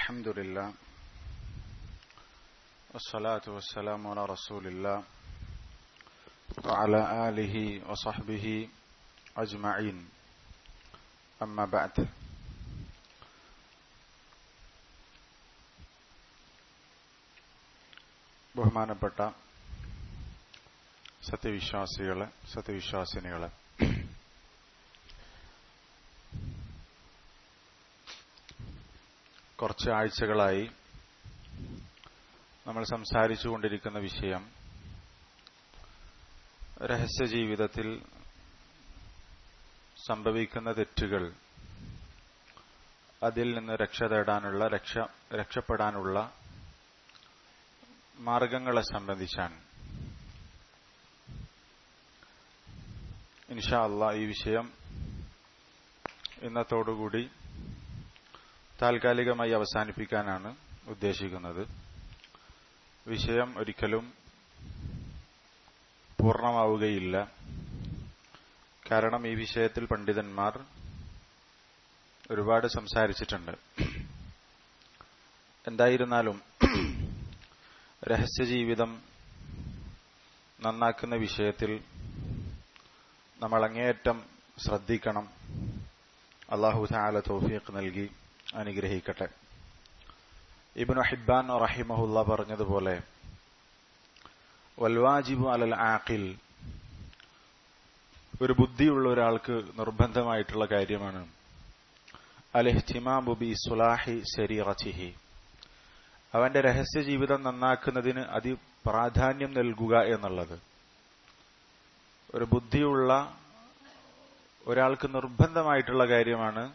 الحمد لله والصلاة والسلام على رسول الله وعلى آله وصحبه أجمعين أما بعد ബഹുമാനപ്പെട്ട സത്യവിശ്വാസികളെ സത്യവിശ്വാസിനികളെ കുറച്ച് ആഴ്ചകളായി നമ്മൾ സംസാരിച്ചു കൊണ്ടിരിക്കുന്ന വിഷയം രഹസ്യ ജീവിതത്തിൽ സംഭവിക്കുന്ന തെറ്റുകൾ അതിൽ നിന്ന് രക്ഷ തേടാനുള്ള രക്ഷ രക്ഷപ്പെടാനുള്ള മാർഗങ്ങളെ സംബന്ധിച്ചാണ് ഇൻഷാ അല്ല ഈ വിഷയം ഇന്നത്തോടുകൂടി താൽക്കാലികമായി അവസാനിപ്പിക്കാനാണ് ഉദ്ദേശിക്കുന്നത് വിഷയം ഒരിക്കലും പൂർണ്ണമാവുകയില്ല കാരണം ഈ വിഷയത്തിൽ പണ്ഡിതന്മാർ ഒരുപാട് സംസാരിച്ചിട്ടുണ്ട് എന്തായിരുന്നാലും രഹസ്യജീവിതം നന്നാക്കുന്ന വിഷയത്തിൽ നമ്മൾ അങ്ങേയറ്റം ശ്രദ്ധിക്കണം അള്ളാഹു താല തൗഫീഖ് നൽകി അനുഗ്രഹിക്കട്ടെ ഇബ്നു ഹിബാൻ റഹിമഹുല്ല പറഞ്ഞതുപോലെ വൽവാജിബു അലൽ ആഖിൽ ഒരു ബുദ്ധിയുള്ള ഒരാൾക്ക് നിർബന്ധമായിട്ടുള്ള കാര്യമാണ് അലഹ്തിമാബു ബി സുലാഹി ശരീറച്ചിഹി അവന്റെ രഹസ്യ ജീവിതം നന്നാക്കുന്നതിന് അതി പ്രാധാന്യം നൽകുക എന്നുള്ളത് ഒരു ബുദ്ധിയുള്ള ഒരാൾക്ക് നിർബന്ധമായിട്ടുള്ള കാര്യമാണ്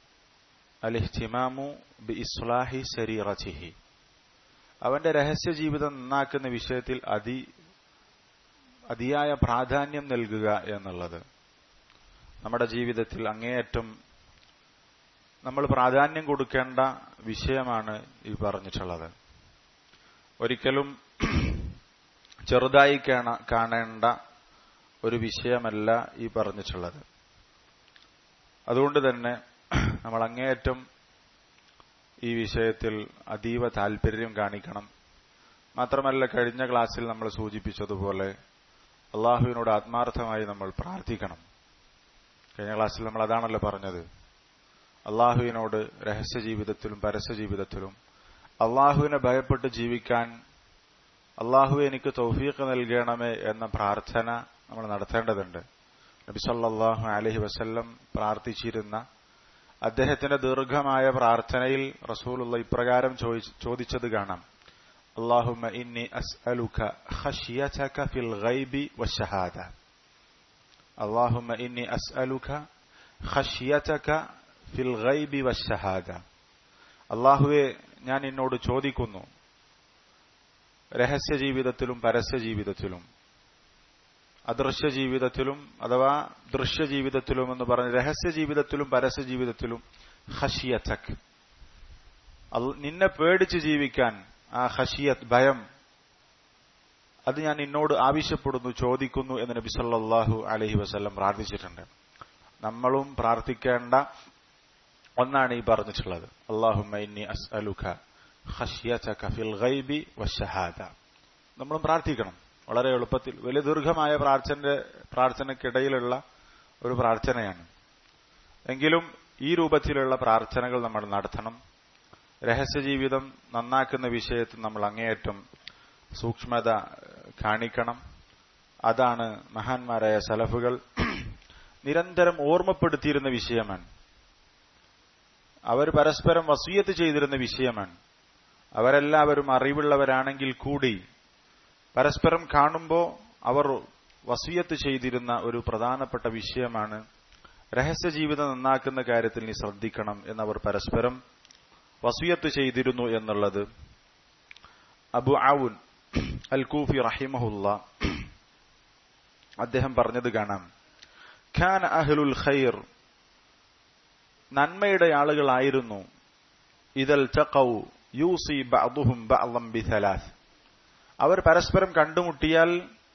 അലിഹ്തിമാമു ബി ഇസ്ലാഹി ശരീറച്ചിഹി അവന്റെ രഹസ്യ ജീവിതം നന്നാക്കുന്ന വിഷയത്തിൽ അതി അതിയായ പ്രാധാന്യം നൽകുക എന്നുള്ളത് നമ്മുടെ ജീവിതത്തിൽ അങ്ങേയറ്റം നമ്മൾ പ്രാധാന്യം കൊടുക്കേണ്ട വിഷയമാണ് ഈ പറഞ്ഞിട്ടുള്ളത് ഒരിക്കലും ചെറുതായി കാണേണ്ട ഒരു വിഷയമല്ല ഈ പറഞ്ഞിട്ടുള്ളത് അതുകൊണ്ട് തന്നെ നമ്മൾ അങ്ങേയറ്റം ഈ വിഷയത്തിൽ അതീവ താൽപര്യം കാണിക്കണം മാത്രമല്ല കഴിഞ്ഞ ക്ലാസ്സിൽ നമ്മൾ സൂചിപ്പിച്ചതുപോലെ അള്ളാഹുവിനോട് ആത്മാർത്ഥമായി നമ്മൾ പ്രാർത്ഥിക്കണം കഴിഞ്ഞ ക്ലാസ്സിൽ നമ്മൾ അതാണല്ലോ പറഞ്ഞത് അള്ളാഹുവിനോട് രഹസ്യ ജീവിതത്തിലും പരസ്യ ജീവിതത്തിലും അള്ളാഹുവിനെ ഭയപ്പെട്ട് ജീവിക്കാൻ അള്ളാഹു എനിക്ക് തൗഫീഖ് നൽകണമേ എന്ന പ്രാർത്ഥന നമ്മൾ നടത്തേണ്ടതുണ്ട് നബി സല്ലാഹു അലഹി വസ്ല്ലം പ്രാർത്ഥിച്ചിരുന്ന അദ്ദേഹത്തിന്റെ ദീർഘമായ പ്രാർത്ഥനയിൽ റസൂലുള്ള ഇപ്രകാരം ചോദിച്ചത് കാണാം അള്ളാഹുമ ഇന്നി അസ്അലുക ഖശിയതക ഫിൽ ഗൈബി വശഹാദ അള്ളാഹുമ ഇന്നി അസ്അലുക ഖശിയതക ഫിൽ ഗൈബി വശഹാദ അള്ളാഹുവെ ഞാൻ എന്നോട് ചോദിക്കുന്നു രഹസ്യ ജീവിതത്തിലും പരസ്യ ജീവിതത്തിലും അദൃശ്യ ജീവിതത്തിലും അഥവാ ദൃശ്യ ജീവിതത്തിലും എന്ന് പറഞ്ഞ് രഹസ്യ ജീവിതത്തിലും പരസ്യ ജീവിതത്തിലും ഹഷിയത്തക് നിന്നെ പേടിച്ച് ജീവിക്കാൻ ആ ഹഷിയത്ത് ഭയം അത് ഞാൻ നിന്നോട് ആവശ്യപ്പെടുന്നു ചോദിക്കുന്നു എന്ന് നബി സല്ലാഹു അലഹി വസ്ല്ലം പ്രാർത്ഥിച്ചിട്ടുണ്ട് നമ്മളും പ്രാർത്ഥിക്കേണ്ട ഒന്നാണ് ഈ പറഞ്ഞിട്ടുള്ളത് അള്ളാഹുമ്മ അസ്അലുഖ ഹഷിയത്തക ഫിൽ ഗൈബി വശഹാദ നമ്മളും പ്രാർത്ഥിക്കണം വളരെ എളുപ്പത്തിൽ വലിയ ദീർഘമായ പ്രാർത്ഥന പ്രാർത്ഥനയ്ക്കിടയിലുള്ള ഒരു പ്രാർത്ഥനയാണ് എങ്കിലും ഈ രൂപത്തിലുള്ള പ്രാർത്ഥനകൾ നമ്മൾ നടത്തണം രഹസ്യ ജീവിതം നന്നാക്കുന്ന വിഷയത്തിൽ നമ്മൾ അങ്ങേയറ്റം സൂക്ഷ്മത കാണിക്കണം അതാണ് മഹാന്മാരായ സലഫുകൾ നിരന്തരം ഓർമ്മപ്പെടുത്തിയിരുന്ന വിഷയമാണ് അവർ പരസ്പരം വസൂയത്ത് ചെയ്തിരുന്ന വിഷയമാണ് അവരെല്ലാവരും അറിവുള്ളവരാണെങ്കിൽ കൂടി പരസ്പരം കാണുമ്പോൾ അവർ വസൂയത്ത് ചെയ്തിരുന്ന ഒരു പ്രധാനപ്പെട്ട വിഷയമാണ് രഹസ്യ ജീവിതം നന്നാക്കുന്ന കാര്യത്തിൽ നീ ശ്രദ്ധിക്കണം എന്നവർ പരസ്പരം വസൂയത്ത് ചെയ്തിരുന്നു എന്നുള്ളത് അബു ആവുൻ അൽ കൂഫി റഹിമഹുല്ല അദ്ദേഹം പറഞ്ഞത് കാണാം ഖാൻ അഹ്ലുൽ ഖൈർ നന്മയുടെ ആളുകളായിരുന്നു ഇതൽ ചഖൗ യൂസി ബഅദുഹും ബഅദം ബിഥലാത്ത് അവർ പരസ്പരം കണ്ടുമുട്ടിയാൽ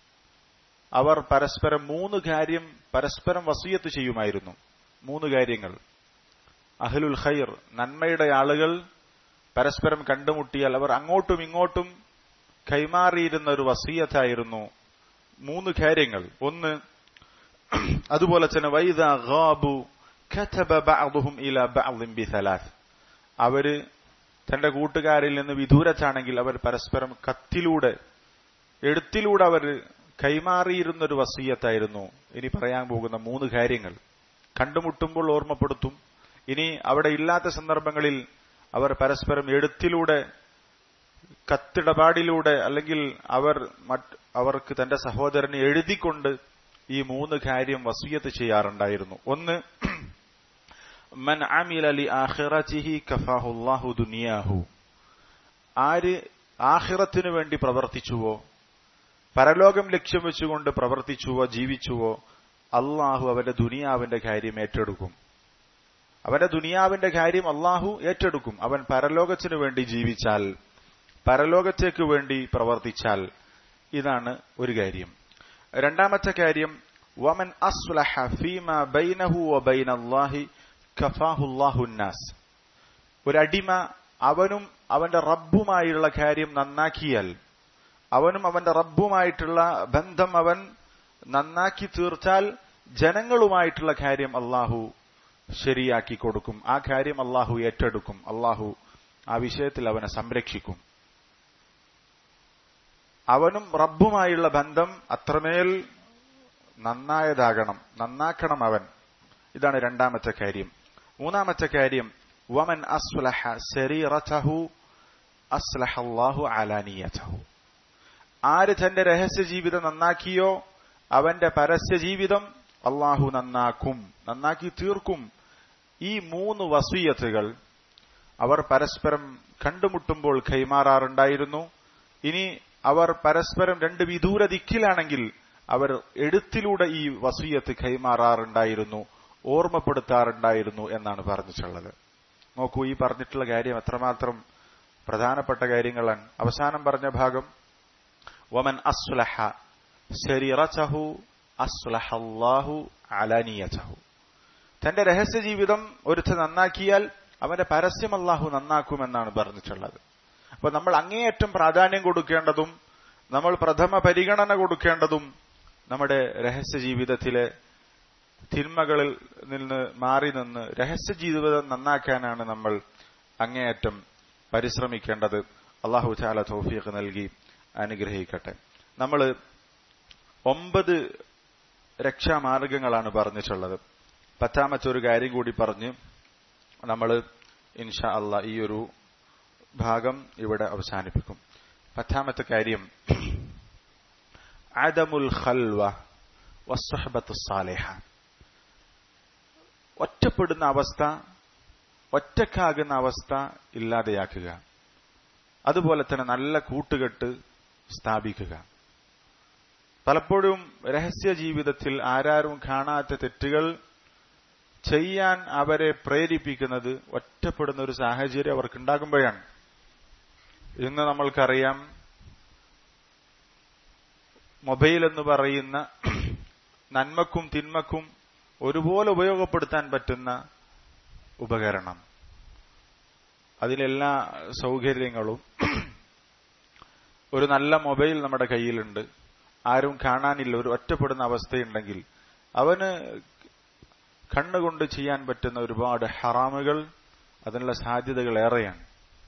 അവർ പരസ്പരം മൂന്ന് കാര്യം പരസ്പരം വസീയത്ത് ചെയ്യുമായിരുന്നു മൂന്ന് കാര്യങ്ങൾ അഹ്ലുൽ ഖൈർ നന്മയുടെ ആളുകൾ പരസ്പരം കണ്ടുമുട്ടിയാൽ അവർ അങ്ങോട്ടും ഇങ്ങോട്ടും കൈമാറിയിരുന്ന ഒരു വസീയത്തായിരുന്നു മൂന്ന് കാര്യങ്ങൾ ഒന്ന് അതുപോലെ തന്നെ വൈദ ഗാബു كتب بعضهم إلى بعض بثلاث അവര് തന്റെ കൂട്ടുകാരിൽ നിന്ന് വിദൂരച്ചാണെങ്കിൽ അവർ പരസ്പരം കത്തിലൂടെ എഴുത്തിലൂടെ അവർ കൈമാറിയിരുന്ന ഒരു വസീയത്തായിരുന്നു ഇനി പറയാൻ പോകുന്ന മൂന്ന് കാര്യങ്ങൾ കണ്ടുമുട്ടുമ്പോൾ ഓർമ്മപ്പെടുത്തും ഇനി അവിടെ ഇല്ലാത്ത സന്ദർഭങ്ങളിൽ അവർ പരസ്പരം എഴുത്തിലൂടെ കത്തിടപാടിലൂടെ അല്ലെങ്കിൽ അവർ അവർക്ക് തന്റെ സഹോദരനെ എഴുതിക്കൊണ്ട് ഈ മൂന്ന് കാര്യം വസീയത്ത് ചെയ്യാറുണ്ടായിരുന്നു ഒന്ന് മൻ അമില ലി ആഖിറതിഹി കഫാഹുല്ലാഹു ദുനിയാഹു ആര് ആഖിറത്തിനു വേണ്ടി പ്രവർത്തിച്ചുവോ പരലോകം ലക്ഷ്യം വെച്ചുകൊണ്ട് പ്രവർത്തിച്ചുവോ ജീവിച്ചുവോ അള്ളാഹു അവന്റെ ദുനിയാവിന്റെ കാര്യം ഏറ്റെടുക്കും അവന്റെ ദുനിയാവിന്റെ കാര്യം അള്ളാഹു ഏറ്റെടുക്കും അവൻ പരലോകത്തിനു വേണ്ടി ജീവിച്ചാൽ പരലോകത്തേക്ക് വേണ്ടി പ്രവർത്തിച്ചാൽ ഇതാണ് ഒരു കാര്യം രണ്ടാമത്തെ കാര്യം വമൻ അസ്ലഹ ഫീമ ബൈനഹു വ ബൈനല്ലാഹി കഫാഹുല്ലാഹുന്നാസ് ഒരടിമ അവനും അവന്റെ റബ്ബുമായുള്ള കാര്യം നന്നാക്കിയാൽ അവനും അവന്റെ റബ്ബുമായിട്ടുള്ള ബന്ധം അവൻ നന്നാക്കി തീർച്ചാൽ ജനങ്ങളുമായിട്ടുള്ള കാര്യം അള്ളാഹു ശരിയാക്കി കൊടുക്കും ആ കാര്യം അള്ളാഹു ഏറ്റെടുക്കും അള്ളാഹു ആ വിഷയത്തിൽ അവനെ സംരക്ഷിക്കും അവനും റബ്ബുമായുള്ള ബന്ധം അത്രമേൽ നന്നായതാകണം നന്നാക്കണം അവൻ ഇതാണ് രണ്ടാമത്തെ കാര്യം മൂന്നാമത്തെ കാര്യം വമൻ അസ്ലഹ ശരീറതഹു അസ്ലഹല്ലാഹു അലാനിയതഹു ആര് തന്റെ രഹസ്യ ജീവിതം നന്നാക്കിയോ അവന്റെ പരസ്യ ജീവിതം അള്ളാഹു നന്നാക്കും നന്നാക്കി തീർക്കും ഈ മൂന്ന് വസീയത്തുകൾ അവർ പരസ്പരം കണ്ടുമുട്ടുമ്പോൾ കൈമാറാറുണ്ടായിരുന്നു ഇനി അവർ പരസ്പരം രണ്ട് വിദൂര ദിക്കിലാണെങ്കിൽ അവർ എഴുത്തിലൂടെ ഈ വസീയത്ത് കൈമാറാറുണ്ടായിരുന്നു ഓർമ്മപ്പെടുത്താറുണ്ടായിരുന്നു എന്നാണ് പറഞ്ഞിട്ടുള്ളത് നോക്കൂ ഈ പറഞ്ഞിട്ടുള്ള കാര്യം എത്രമാത്രം പ്രധാനപ്പെട്ട കാര്യങ്ങളാണ് അവസാനം പറഞ്ഞ ഭാഗം വമൻ അസ്ലഹ ശരീറച്ചഹു അസ്ലഹല്ലാഹു അലാനിയച്ചഹു തന്റെ രഹസ്യ ജീവിതം ഒരുത്ത് നന്നാക്കിയാൽ അവന്റെ പരസ്യം അള്ളാഹു നന്നാക്കുമെന്നാണ് പറഞ്ഞിട്ടുള്ളത് അപ്പൊ നമ്മൾ അങ്ങേയറ്റം പ്രാധാന്യം കൊടുക്കേണ്ടതും നമ്മൾ പ്രഥമ പരിഗണന കൊടുക്കേണ്ടതും നമ്മുടെ രഹസ്യ ജീവിതത്തിലെ തിന്മകളിൽ നിന്ന് മാറി നിന്ന് രഹസ്യ ജീവിതം നന്നാക്കാനാണ് നമ്മൾ അങ്ങേയറ്റം പരിശ്രമിക്കേണ്ടത് അള്ളാഹു ചാല തോഫീഖ് നൽകി അനുഗ്രഹിക്കട്ടെ നമ്മൾ ഒമ്പത് രക്ഷാമാർഗങ്ങളാണ് പറഞ്ഞിട്ടുള്ളത് പത്താമത്തെ ഒരു കാര്യം കൂടി പറഞ്ഞ് നമ്മൾ ഇൻഷാ അല്ല ഈ ഒരു ഭാഗം ഇവിടെ അവസാനിപ്പിക്കും പത്താമത്തെ കാര്യം ആദമുൽ ഖൽവ വസ്സഹബത്തു സാലേഹ ഒറ്റപ്പെടുന്ന അവസ്ഥ ഒറ്റക്കാകുന്ന അവസ്ഥ ഇല്ലാതെയാക്കുക അതുപോലെ തന്നെ നല്ല കൂട്ടുകെട്ട് സ്ഥാപിക്കുക പലപ്പോഴും രഹസ്യ ജീവിതത്തിൽ ആരാരും കാണാത്ത തെറ്റുകൾ ചെയ്യാൻ അവരെ പ്രേരിപ്പിക്കുന്നത് ഒറ്റപ്പെടുന്ന ഒരു സാഹചര്യം അവർക്കുണ്ടാകുമ്പോഴാണ് ഇന്ന് നമ്മൾക്കറിയാം മൊബൈൽ എന്ന് പറയുന്ന നന്മക്കും തിന്മക്കും ഒരുപോലെ ഉപയോഗപ്പെടുത്താൻ പറ്റുന്ന ഉപകരണം അതിലെല്ലാ സൗകര്യങ്ങളും ഒരു നല്ല മൊബൈൽ നമ്മുടെ കയ്യിലുണ്ട് ആരും കാണാനില്ല ഒരു ഒറ്റപ്പെടുന്ന അവസ്ഥയുണ്ടെങ്കിൽ അവന് കണ്ണുകൊണ്ട് ചെയ്യാൻ പറ്റുന്ന ഒരുപാട് ഹറാമുകൾ അതിനുള്ള സാധ്യതകൾ ഏറെയാണ്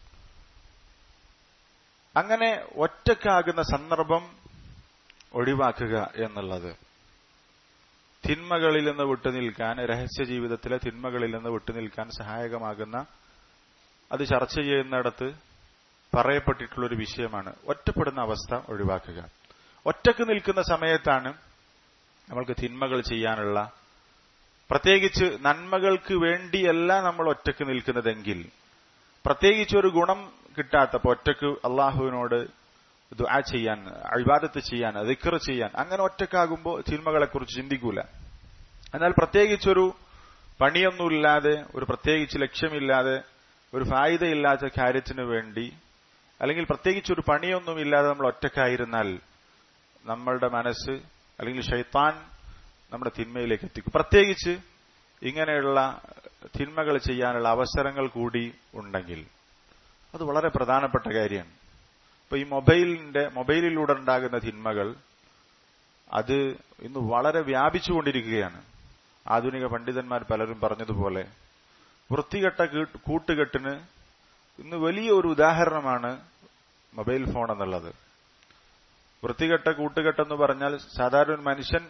അങ്ങനെ ഒറ്റക്കാകുന്ന സന്ദർഭം ഒഴിവാക്കുക എന്നുള്ളത് തിന്മകളിൽ നിന്ന് വിട്ടുനിൽക്കാൻ രഹസ്യ ജീവിതത്തിലെ തിന്മകളിൽ നിന്ന് വിട്ടുനിൽക്കാൻ സഹായകമാകുന്ന അത് ചർച്ച ചെയ്യുന്നിടത്ത് പറയപ്പെട്ടിട്ടുള്ള ഒരു വിഷയമാണ് ഒറ്റപ്പെടുന്ന അവസ്ഥ ഒഴിവാക്കുക ഒറ്റക്ക് നിൽക്കുന്ന സമയത്താണ് നമ്മൾക്ക് തിന്മകൾ ചെയ്യാനുള്ള പ്രത്യേകിച്ച് നന്മകൾക്ക് വേണ്ടിയല്ല നമ്മൾ ഒറ്റക്ക് നിൽക്കുന്നതെങ്കിൽ പ്രത്യേകിച്ച് ഒരു ഗുണം കിട്ടാത്തപ്പോ ഒറ്റക്ക് അള്ളാഹുവിനോട് ദുആ ചെയ്യാൻ അഴിബാദത്ത് ചെയ്യാൻ ദിക്കർ ചെയ്യാൻ അങ്ങനെ ഒറ്റക്കാകുമ്പോൾ തിന്മകളെക്കുറിച്ച് ചിന്തിക്കൂല എന്നാൽ പ്രത്യേകിച്ചൊരു പണിയൊന്നുമില്ലാതെ ഒരു പ്രത്യേകിച്ച് ലക്ഷ്യമില്ലാതെ ഒരു ഫായിദയില്ലാത്ത കാര്യത്തിന് വേണ്ടി അല്ലെങ്കിൽ പ്രത്യേകിച്ച് ഒരു പണിയൊന്നുമില്ലാതെ നമ്മൾ ഒറ്റക്കായിരുന്നാൽ നമ്മളുടെ മനസ്സ് അല്ലെങ്കിൽ ഷൈത്താൻ നമ്മുടെ തിന്മയിലേക്ക് എത്തിക്കും പ്രത്യേകിച്ച് ഇങ്ങനെയുള്ള തിന്മകൾ ചെയ്യാനുള്ള അവസരങ്ങൾ കൂടി ഉണ്ടെങ്കിൽ അത് വളരെ പ്രധാനപ്പെട്ട കാര്യമാണ് ഇപ്പൊ ഈ മൊബൈലിന്റെ മൊബൈലിലൂടെ ഉണ്ടാകുന്ന തിന്മകൾ അത് ഇന്ന് വളരെ വ്യാപിച്ചുകൊണ്ടിരിക്കുകയാണ് ആധുനിക പണ്ഡിതന്മാർ പലരും പറഞ്ഞതുപോലെ വൃത്തികെട്ട കൂട്ടുകെട്ടിന് ഇന്ന് വലിയ ഒരു ഉദാഹരണമാണ് മൊബൈൽ ഫോൺ എന്നുള്ളത് വൃത്തികെട്ട കൂട്ടുകെട്ടെന്ന് പറഞ്ഞാൽ സാധാരണ ഒരു മനുഷ്യൻ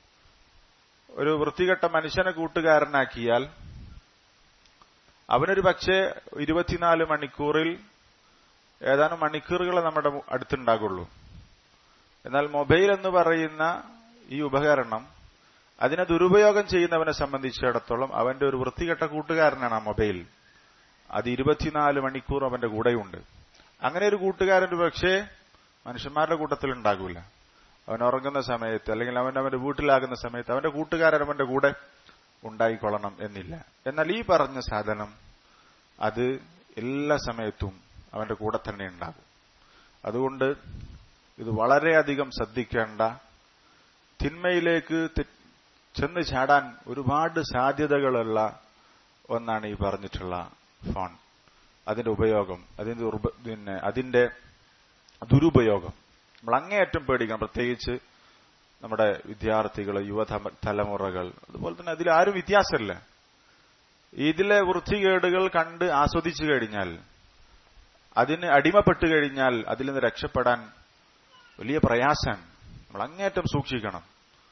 ഒരു വൃത്തികെട്ട മനുഷ്യനെ കൂട്ടുകാരനാക്കിയാൽ അവനൊരു പക്ഷേ ഇരുപത്തിനാല് മണിക്കൂറിൽ ഏതാനും മണിക്കൂറുകൾ നമ്മുടെ അടുത്തുണ്ടാകുള്ളൂ എന്നാൽ മൊബൈൽ എന്ന് പറയുന്ന ഈ ഉപകരണം അതിനെ ദുരുപയോഗം ചെയ്യുന്നവനെ സംബന്ധിച്ചിടത്തോളം അവന്റെ ഒരു വൃത്തികെട്ട കൂട്ടുകാരനാണ് ആ മൊബൈൽ അത് ഇരുപത്തിനാല് മണിക്കൂർ അവന്റെ കൂടെയുണ്ട് അങ്ങനെ ഒരു കൂട്ടുകാരൻ പക്ഷേ മനുഷ്യന്മാരുടെ കൂട്ടത്തിൽ ഉണ്ടാകില്ല അവൻ ഉറങ്ങുന്ന സമയത്ത് അല്ലെങ്കിൽ അവൻ അവന്റെ വീട്ടിലാകുന്ന സമയത്ത് അവന്റെ കൂട്ടുകാരൻ അവന്റെ കൂടെ ഉണ്ടായിക്കൊള്ളണം എന്നില്ല എന്നാൽ ഈ പറഞ്ഞ സാധനം അത് എല്ലാ സമയത്തും അവന്റെ കൂടെ തന്നെ ഉണ്ടാകും അതുകൊണ്ട് ഇത് വളരെയധികം ശ്രദ്ധിക്കേണ്ട തിന്മയിലേക്ക് ചെന്ന് ചാടാൻ ഒരുപാട് സാധ്യതകളുള്ള ഒന്നാണ് ഈ പറഞ്ഞിട്ടുള്ള ഫോൺ അതിന്റെ ഉപയോഗം അതിന്റെ പിന്നെ അതിന്റെ ദുരുപയോഗം നമ്മൾ അങ്ങേയറ്റം പേടിക്കണം പ്രത്യേകിച്ച് നമ്മുടെ വിദ്യാർത്ഥികൾ യുവ തലമുറകൾ അതുപോലെ തന്നെ അതിൽ ആരും വ്യത്യാസമില്ല ഇതിലെ വൃത്തികേടുകൾ കണ്ട് ആസ്വദിച്ചു കഴിഞ്ഞാൽ അതിന് അടിമപ്പെട്ട് കഴിഞ്ഞാൽ അതിൽ നിന്ന് രക്ഷപ്പെടാൻ വലിയ പ്രയാസമാണ് നമ്മൾ അങ്ങേയറ്റം സൂക്ഷിക്കണം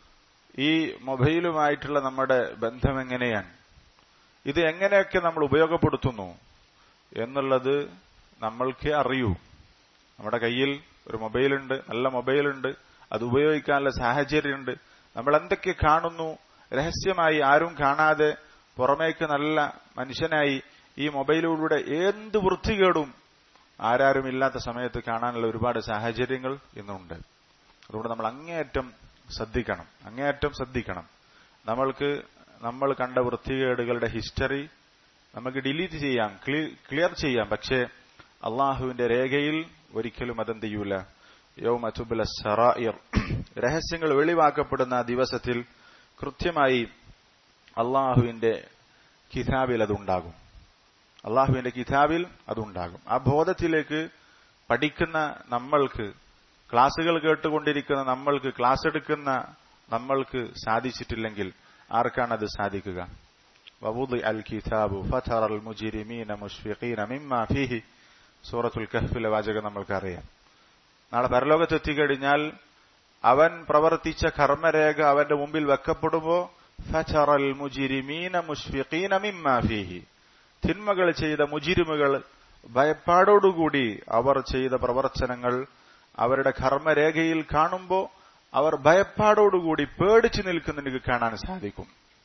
ഈ മൊബൈലുമായിട്ടുള്ള നമ്മുടെ ബന്ധം എങ്ങനെയാണ് ഇത് എങ്ങനെയൊക്കെ നമ്മൾ ഉപയോഗപ്പെടുത്തുന്നു എന്നുള്ളത് നമ്മൾക്ക് അറിയൂ നമ്മുടെ കയ്യിൽ ഒരു മൊബൈലുണ്ട് നല്ല മൊബൈലുണ്ട് അത് ഉപയോഗിക്കാനുള്ള സാഹചര്യമുണ്ട് നമ്മൾ എന്തൊക്കെ കാണുന്നു രഹസ്യമായി ആരും കാണാതെ പുറമേക്ക് നല്ല മനുഷ്യനായി ഈ മൊബൈലിലൂടെ എന്ത് വൃത്തികേടും ആരാരും ഇല്ലാത്ത സമയത്ത് കാണാനുള്ള ഒരുപാട് സാഹചര്യങ്ങൾ ഇന്നുണ്ട് അതുകൊണ്ട് നമ്മൾ അങ്ങേയറ്റം ശ്രദ്ധിക്കണം അങ്ങേയറ്റം ശ്രദ്ധിക്കണം നമ്മൾക്ക് നമ്മൾ കണ്ട വൃത്തികേടുകളുടെ ഹിസ്റ്ററി നമുക്ക് ഡിലീറ്റ് ചെയ്യാം ക്ലിയർ ചെയ്യാം പക്ഷേ അള്ളാഹുവിന്റെ രേഖയിൽ ഒരിക്കലും അതെന്ത് ചെയ്യൂല യൗമതുബുല സറായിർ രഹസ്യങ്ങൾ വെളിവാക്കപ്പെടുന്ന ദിവസത്തിൽ കൃത്യമായി അള്ളാഹുവിന്റെ കിതാബിൽ അതുണ്ടാകും അള്ളാഹുവിന്റെ കിതാബിൽ അതുണ്ടാകും ആ ബോധത്തിലേക്ക് പഠിക്കുന്ന നമ്മൾക്ക് ക്ലാസുകൾ കേട്ടുകൊണ്ടിരിക്കുന്ന നമ്മൾക്ക് ക്ലാസ് എടുക്കുന്ന നമ്മൾക്ക് സാധിച്ചിട്ടില്ലെങ്കിൽ ആർക്കാണ് അത് സാധിക്കുക ووضع الكتاب فترى المجرمين مشفقين مما فيه സൂറത്തുൽ കഹ്ഫിലെ വാചകം നമ്മൾക്കറിയാം നാളെ പരലോകത്തെത്തിക്കഴിഞ്ഞാൽ അവൻ പ്രവർത്തിച്ച കർമ്മരേഖ അവന്റെ മുമ്പിൽ വെക്കപ്പെടുമ്പോ ഫചറൽ മുജിരിമീന മുഷ്ഫിഖീന മിമ്മാ ഫീഹി തിന്മകൾ ചെയ്ത മുജിരിമുകൾ ഭയപ്പാടോടുകൂടി അവർ ചെയ്ത പ്രവർത്തനങ്ങൾ അവരുടെ കർമ്മരേഖയിൽ കാണുമ്പോൾ അവർ ഭയപ്പാടോടുകൂടി പേടിച്ചു നിൽക്കുന്ന കാണാൻ സാധിക്കും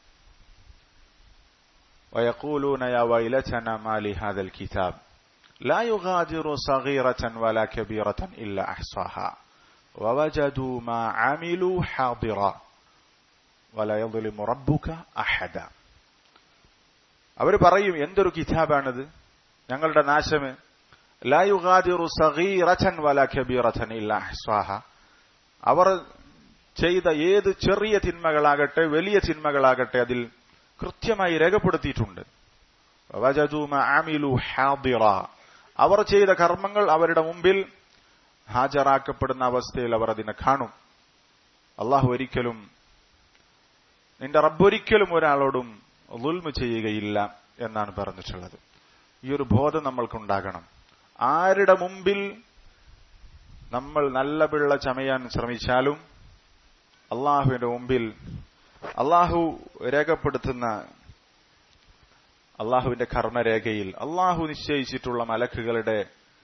ويقولون يا ويلتنا ما لهذا الكتاب لا يغادر صغيرة ولا كبيرة إلا أحصاها ووجدوا ما عملوا حاضرا ولا يظلم ربك أحدا അവർ പറയും എന്തൊരു കിതാബാണിത് ഞങ്ങളുടെ നാശമ് ലാ യുഗാദിറു സഗീറച്ചൻ വല കബീറച്ചൻ ഇല്ല അഹ്സ്വാഹ അവർ ചെയ്ത ഏത് ചെറിയ തിന്മകളാകട്ടെ വലിയ തിന്മകളാകട്ടെ അതിൽ കൃത്യമായി രേഖപ്പെടുത്തിയിട്ടുണ്ട് അവർ ചെയ്ത കർമ്മങ്ങൾ അവരുടെ മുമ്പിൽ ഹാജരാക്കപ്പെടുന്ന അവസ്ഥയിൽ അവർ അതിനെ കാണും അള്ളാഹു ഒരിക്കലും നിന്റെ റബ്ബൊരിക്കലും ഒരാളോടും ലുൽമ ചെയ്യുകയില്ല എന്നാണ് പറഞ്ഞിട്ടുള്ളത് ഈ ഒരു ബോധം നമ്മൾക്കുണ്ടാകണം ആരുടെ മുമ്പിൽ നമ്മൾ നല്ല പിള്ള ചമയാൻ ശ്രമിച്ചാലും അള്ളാഹുവിന്റെ മുമ്പിൽ അള്ളാഹു രേഖപ്പെടുത്തുന്ന അള്ളാഹുവിന്റെ കർമ്മരേഖയിൽ അള്ളാഹു നിശ്ചയിച്ചിട്ടുള്ള മലക്കുകളുടെ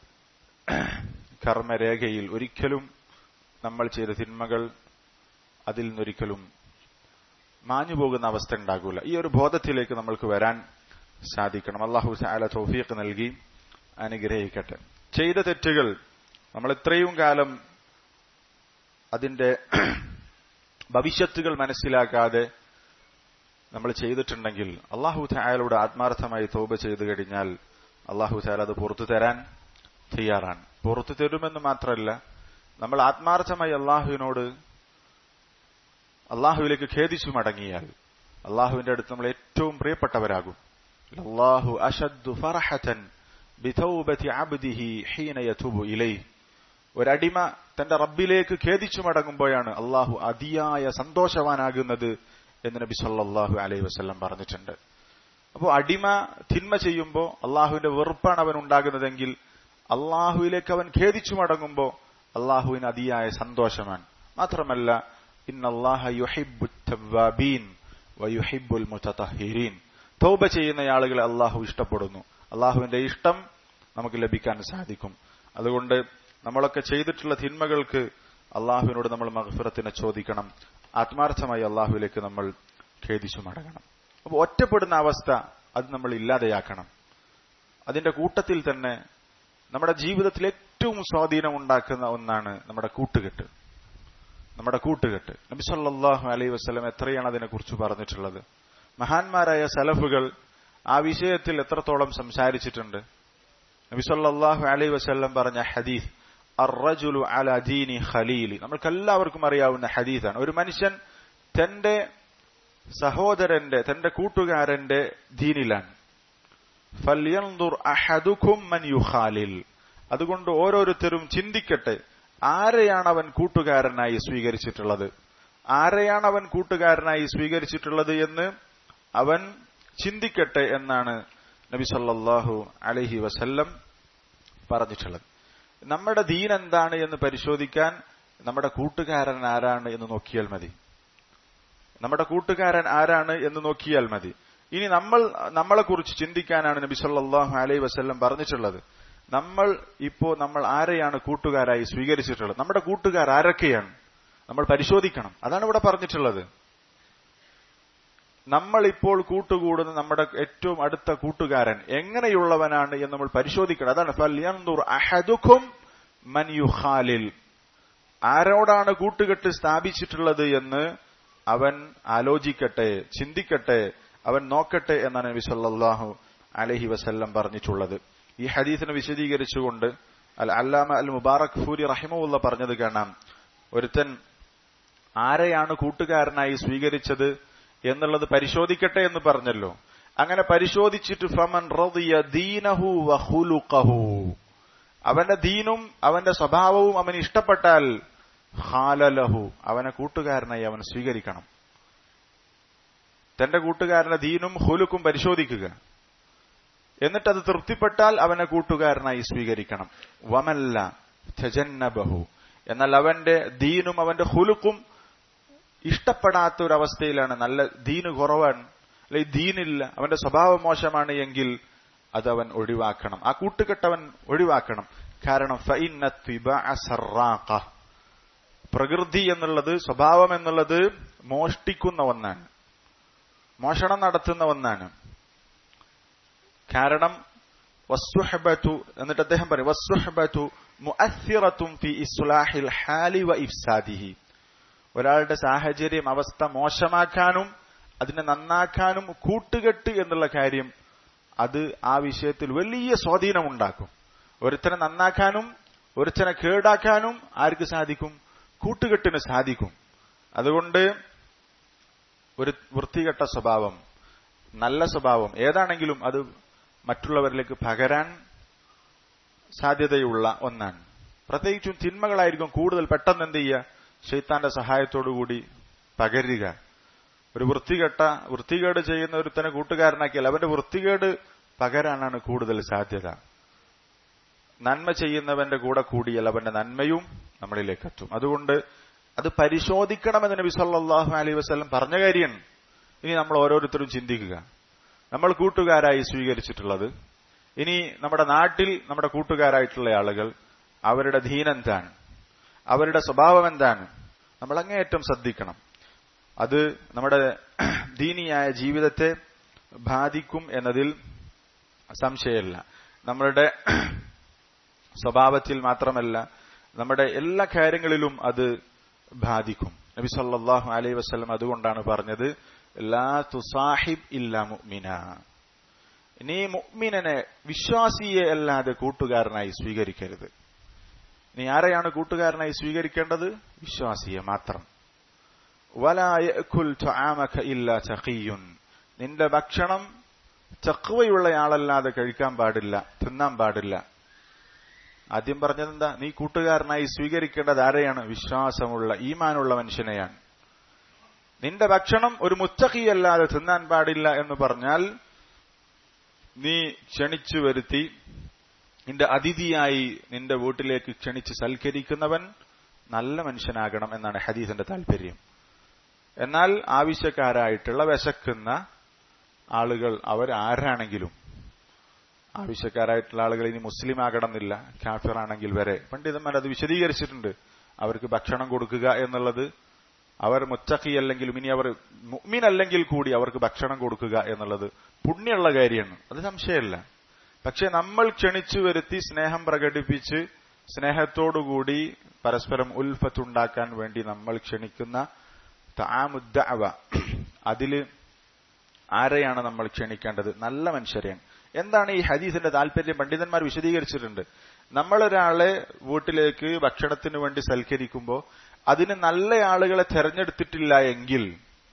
കർമ്മരേഖയിൽ ഒരിക്കലും നമ്മൾ ചെയ്ത തിന്മകൾ അതിൽ നിന്നൊരിക്കലും മാഞ്ഞു പോകുന്ന അവസ്ഥ ഉണ്ടാകൂല ഈ ഒരു ബോധത്തിലേക്ക് നമ്മൾക്ക് വരാൻ സാധിക്കണം അള്ളാഹു സാല തൗഫീഖ് നൽകി അനുഗ്രഹിക്കട്ടെ ചെയ്ത തെറ്റുകൾ നമ്മൾ ഇത്രയും കാലം അതിന്റെ ഭവിഷ്യത്തുകൾ മനസ്സിലാക്കാതെ നമ്മൾ ചെയ്തിട്ടുണ്ടെങ്കിൽ അള്ളാഹു തായാലോട് ആത്മാർത്ഥമായി തോപ ചെയ്തു കഴിഞ്ഞാൽ അള്ളാഹു തായാൽ അത് പുറത്തു തരാൻ തയ്യാറാണ് പുറത്തു തരുമെന്ന് മാത്രമല്ല നമ്മൾ ആത്മാർത്ഥമായി അള്ളാഹുവിനോട് അള്ളാഹുവിലേക്ക് ഖേദിച്ചു മടങ്ങിയാൽ അള്ളാഹുവിന്റെ അടുത്ത് നമ്മൾ ഏറ്റവും പ്രിയപ്പെട്ടവരാകും അള്ളാഹു അഷദ്ദു ഫറഹത്തൻ ബിതൗബതി അബ്ദിഹി ഹീന യതുബു ഇലൈഹി ഒരടിമ തന്റെ റബ്ബിലേക്ക് ഖേദിച്ചു മടങ്ങുമ്പോഴാണ് അള്ളാഹു അതിയായ സന്തോഷവാനാകുന്നത് എന്ന് നബി സല്ലല്ലാഹു അലൈഹി വസല്ലം പറഞ്ഞിട്ടുണ്ട് അപ്പോൾ അടിമ തിന്മ ചെയ്യുമ്പോൾ അള്ളാഹുവിന്റെ വെറുപ്പാണ് അവൻ ഉണ്ടാകുന്നതെങ്കിൽ അള്ളാഹുവിലേക്ക് അവൻ ഖേദിച്ചു മടങ്ങുമ്പോൾ അള്ളാഹുവിന് അതിയായ സന്തോഷമാണ് മാത്രമല്ല ഇന്നല്ലാഹ യുഹിബ്ബു തവ്വാബീൻ വയുഹിബ്ബുൽ മുതതഹിരീൻ തൗബ ചെയ്യുന്ന ആളുകളെ അള്ളാഹു ഇഷ്ടപ്പെടുന്നു അള്ളാഹുവിന്റെ ഇഷ്ടം നമുക്ക് ലഭിക്കാൻ സാധിക്കും അതുകൊണ്ട് നമ്മളൊക്കെ ചെയ്തിട്ടുള്ള തിന്മകൾക്ക് അള്ളാഹുവിനോട് നമ്മൾ മഹഫിറത്തിനെ ചോദിക്കണം ആത്മാർത്ഥമായി അള്ളാഹുവിലേക്ക് നമ്മൾ ഖേദിച്ചു മടങ്ങണം അപ്പോൾ ഒറ്റപ്പെടുന്ന അവസ്ഥ അത് നമ്മൾ ഇല്ലാതെയാക്കണം അതിന്റെ കൂട്ടത്തിൽ തന്നെ നമ്മുടെ ജീവിതത്തിൽ ഏറ്റവും സ്വാധീനം ഉണ്ടാക്കുന്ന ഒന്നാണ് നമ്മുടെ കൂട്ടുകെട്ട് നമ്മുടെ കൂട്ടുകെട്ട് നബി സല്ലല്ലാഹു അലൈഹി വസല്ലം എത്രയാണ് അതിനെക്കുറിച്ച് പറഞ്ഞിട്ടുള്ളത് മഹാന്മാരായ സലഫുകൾ ആ വിഷയത്തിൽ എത്രത്തോളം സംസാരിച്ചിട്ടുണ്ട് നബി സല്ലല്ലാഹു അലൈഹി വസല്ലം പറഞ്ഞ ഹദീസ് അർറജുലു അല ദീനി ഖലീലി നമ്മൾക്കെല്ലാവർക്കും അറിയാവുന്ന ഹദീസാണ് ഒരു മനുഷ്യൻ തന്റെ സഹോദരന്റെ തന്റെ കൂട്ടുകാരന്റെ ദീനിലാണ് ഫല്യൻദുർ അഹദുക്കും മൻ യുഖാലിൽ അതുകൊണ്ട് ഓരോരുത്തരും ചിന്തിക്കട്ടെ ആരെയാണ് അവൻ കൂട്ടുകാരനായി സ്വീകരിച്ചിട്ടുള്ളത് ആരെയാണ് അവൻ കൂട്ടുകാരനായി സ്വീകരിച്ചിട്ടുള്ളത് എന്ന് അവൻ ചിന്തിക്കട്ടെ എന്നാണ് നബി സല്ലല്ലാഹു അലൈഹി വസല്ലം പറഞ്ഞിട്ടുള്ളത് നമ്മുടെ ദീൻ എന്താണ് എന്ന് പരിശോധിക്കാൻ നമ്മുടെ കൂട്ടുകാരൻ ആരാണ് എന്ന് നോക്കിയാൽ മതി നമ്മുടെ കൂട്ടുകാരൻ ആരാണ് എന്ന് നോക്കിയാൽ മതി ഇനി നമ്മൾ നമ്മളെ കുറിച്ച് ചിന്തിക്കാനാണ് നബി സല്ലല്ലാഹു അലൈഹി വസല്ലം പറഞ്ഞിട്ടുള്ളത് നമ്മൾ ഇപ്പോ നമ്മൾ ആരെയാണ് കൂട്ടുകാരായി സ്വീകരിച്ചിട്ടുള്ളത് നമ്മുടെ കൂട്ടുകാർ ആരൊക്കെയാണ് നമ്മൾ പരിശോധിക്കണം അതാണ് ഇവിടെ പറഞ്ഞിട്ടുള്ളത് നമ്മൾ ഇപ്പോൾ കൂട്ടുകൂടുന്ന നമ്മുടെ ഏറ്റവും അടുത്ത കൂട്ടുകാരൻ എങ്ങനെയുള്ളവനാണ് എന്ന് നമ്മൾ പരിശോധിക്കണം അതാണ് ഫല്യൻദുർ അഹദുക്കും മൻ യുഖാലിൽ ആരോടാണ് കൂട്ടുകെട്ട് സ്ഥാപിച്ചിട്ടുള്ളത് എന്ന് അവൻ ആലോചിക്കട്ടെ ചിന്തിക്കട്ടെ അവൻ നോക്കട്ടെ എന്നാണ് നബി സല്ലല്ലാഹു അലൈഹി വസല്ലം പറഞ്ഞിട്ടുള്ളത് ഈ ഹദീസിനെ വിശദീകരിച്ചുകൊണ്ട് അൽ അല്ലാമ അൽ മുബാറക് ഫൂരി റഹിമുള്ള പറഞ്ഞത് കാണാം ഒരുത്തൻ ആരെയാണ് കൂട്ടുകാരനായി സ്വീകരിച്ചത് എന്നുള്ളത് പരിശോധിക്കട്ടെ എന്ന് പറഞ്ഞല്ലോ അങ്ങനെ പരിശോധിച്ചിട്ട് ഫമൻ റദിയ ദീനഹു വഹുലുഖഹു അവന്റെ ദീനും അവന്റെ സ്വഭാവവും അവൻ ഇഷ്ടപ്പെട്ടാൽ ഹാലലഹു അവനെ കൂട്ടുകാരനായി അവൻ സ്വീകരിക്കണം തന്റെ കൂട്ടുകാരന്റെ ദീനും ഹുലുക്കും പരിശോധിക്കുക എന്നിട്ട് അത് തൃപ്തിപ്പെട്ടാൽ അവനെ കൂട്ടുകാരനായി സ്വീകരിക്കണം വമല്ല ത്യജന്നബഹു എന്നാൽ അവന്റെ ദീനും അവന്റെ ഹുലുക്കും ഇഷ്ടപ്പെടാത്ത ഒരു അവസ്ഥയിലാണ് നല്ല ദീന് കുറവാണ് അല്ലെ ദീനില്ല അവന്റെ സ്വഭാവം മോശമാണ് എങ്കിൽ അത് അവൻ ഒഴിവാക്കണം ആ കൂട്ടുകെട്ടവൻ ഒഴിവാക്കണം കാരണം പ്രകൃതി എന്നുള്ളത് സ്വഭാവം എന്നുള്ളത് മോഷ്ടിക്കുന്ന ഒന്നാണ് മോഷണം നടത്തുന്ന ഒന്നാണ് കാരണം വസ്സുഹബത്തു എന്നിട്ട് അദ്ദേഹം പറയും വസ്സുഹബത്തു മുഅസ്സിറത്തും ഫി ഇസ്ലാഹിൽ ഹാലി വ ഇഫ്സാദിഹി ഒരാളുടെ സാഹചര്യം അവസ്ഥ മോശമാക്കാനും അതിനെ നന്നാക്കാനും കൂട്ടുകെട്ട് എന്നുള്ള കാര്യം അത് ആ വിഷയത്തിൽ വലിയ സ്വാധീനമുണ്ടാക്കും ഒരുത്തനെ നന്നാക്കാനും ഒരുത്തനെ കേടാക്കാനും ആർക്ക് സാധിക്കും കൂട്ടുകെട്ടിന് സാധിക്കും അതുകൊണ്ട് ഒരു വൃത്തികെട്ട സ്വഭാവം നല്ല സ്വഭാവം ഏതാണെങ്കിലും അത് മറ്റുള്ളവരിലേക്ക് പകരാൻ സാധ്യതയുള്ള ഒന്നാണ് പ്രത്യേകിച്ചും തിന്മകളായിരിക്കും കൂടുതൽ പെട്ടെന്ന് എന്ത് ചെയ്യുക ഷെയ്ത്താന്റെ സഹായത്തോടുകൂടി പകരുക ഒരു വൃത്തികെട്ട വൃത്തികേട് ചെയ്യുന്ന ഒരുത്തനെ കൂട്ടുകാരനാക്കിയാൽ അവന്റെ വൃത്തികേട് പകരാനാണ് കൂടുതൽ സാധ്യത നന്മ ചെയ്യുന്നവന്റെ കൂടെ കൂടിയാൽ അവന്റെ നന്മയും നമ്മളിലേക്ക് എത്തും അതുകൊണ്ട് അത് പരിശോധിക്കണമെന്ന് നബി സല്ലല്ലാഹു അലൈഹി വസല്ലം പറഞ്ഞ കാര്യമാണ് ഇനി നമ്മൾ ഓരോരുത്തരും ചിന്തിക്കുക നമ്മൾ കൂട്ടുകാരായി സ്വീകരിച്ചിട്ടുള്ളത് ഇനി നമ്മുടെ നാട്ടിൽ നമ്മുടെ കൂട്ടുകാരായിട്ടുള്ള ആളുകൾ അവരുടെ ദീനെന്താണ് അവരുടെ സ്വഭാവം എന്താണ് നമ്മൾ അങ്ങേയറ്റം ശ്രദ്ധിക്കണം അത് നമ്മുടെ ദീനിയായ ജീവിതത്തെ ബാധിക്കും എന്നതിൽ സംശയമില്ല നമ്മളുടെ സ്വഭാവത്തിൽ മാത്രമല്ല നമ്മുടെ എല്ലാ കാര്യങ്ങളിലും അത് ബാധിക്കും നബി സല്ലല്ലാഹു അലൈഹി വസല്ലം അതുകൊണ്ടാണ് പറഞ്ഞത് ലാ തുസാഹിബ് ഇല്ല മുഅ്മിന നീ മുഅ്മിനനെ വിശ്വാസിയെ അല്ലാതെ കൂട്ടുകാരനായി സ്വീകരിക്കരുത് നീ ആരെയാണ് കൂട്ടുകാരനായി സ്വീകരിക്കേണ്ടത് വിശ്വാസിയെ മാത്രം വലാ യഅകുൽ തുആമക ഇല്ലാ തഖിയുൻ നിന്റെ ഭക്ഷണം ചക്കുവയുള്ളയാളല്ലാതെ കഴിക്കാൻ പാടില്ല തിന്നാൻ പാടില്ല ആദ്യം പറഞ്ഞതെന്താ നീ കൂട്ടുകാരനായി സ്വീകരിക്കേണ്ടത് ആരെയാണ് വിശ്വാസമുള്ള ഈമാനുള്ള മനുഷ്യനെയാണ് നിന്റെ ഭക്ഷണം ഒരു മുത്തഖിയല്ലാതെ തിന്നാൻ പാടില്ല എന്ന് പറഞ്ഞാൽ നീ ക്ഷണിച്ചു വരുത്തി നിന്റെ അതിഥിയായി നിന്റെ വീട്ടിലേക്ക് ക്ഷണിച്ച് സൽക്കരിക്കുന്നവൻ നല്ല മനുഷ്യനാകണം എന്നാണ് ഹദീസിന്റെ താല്പര്യം എന്നാൽ ആവശ്യക്കാരായിട്ടുള്ള വിശക്കുന്ന ആളുകൾ അവരാരാണെങ്കിലും ആവശ്യക്കാരായിട്ടുള്ള ആളുകൾ ഇനി മുസ്ലിം ആകണമെന്നില്ല കാഫിറാണെങ്കിൽ വരെ പണ്ഡിതന്മാർ അത് വിശദീകരിച്ചിട്ടുണ്ട് അവർക്ക് ഭക്ഷണം കൊടുക്കുക എന്നുള്ളത് അവർ മുച്ചക്കി അല്ലെങ്കിലും ഇനി അവർ മുഅ്മിനല്ലെങ്കിൽ കൂടി അവർക്ക് ഭക്ഷണം കൊടുക്കുക എന്നുള്ളത് പുണ്യമുള്ള കാര്യമാണ് അത് സംശയമല്ല പക്ഷെ നമ്മൾ ക്ഷണിച്ചു വരുത്തി സ്നേഹം പ്രകടിപ്പിച്ച് സ്നേഹത്തോടുകൂടി പരസ്പരം ഉൽഫത്തുണ്ടാക്കാൻ വേണ്ടി നമ്മൾ ക്ഷണിക്കുന്ന താമുദ്ദഅവ അതില് ആരെയാണ് നമ്മൾ ക്ഷണിക്കേണ്ടത് നല്ല മനുഷ്യരെയാണ് എന്താണ് ഈ ഹദീസിന്റെ താല്പര്യം പണ്ഡിതന്മാർ വിശദീകരിച്ചിട്ടുണ്ട് നമ്മളൊരാളെ വീട്ടിലേക്ക് ഭക്ഷണത്തിന് വേണ്ടി സൽക്കരിക്കുമ്പോൾ അതിന് നല്ല ആളുകളെ തെരഞ്ഞെടുത്തിട്ടില്ല എങ്കിൽ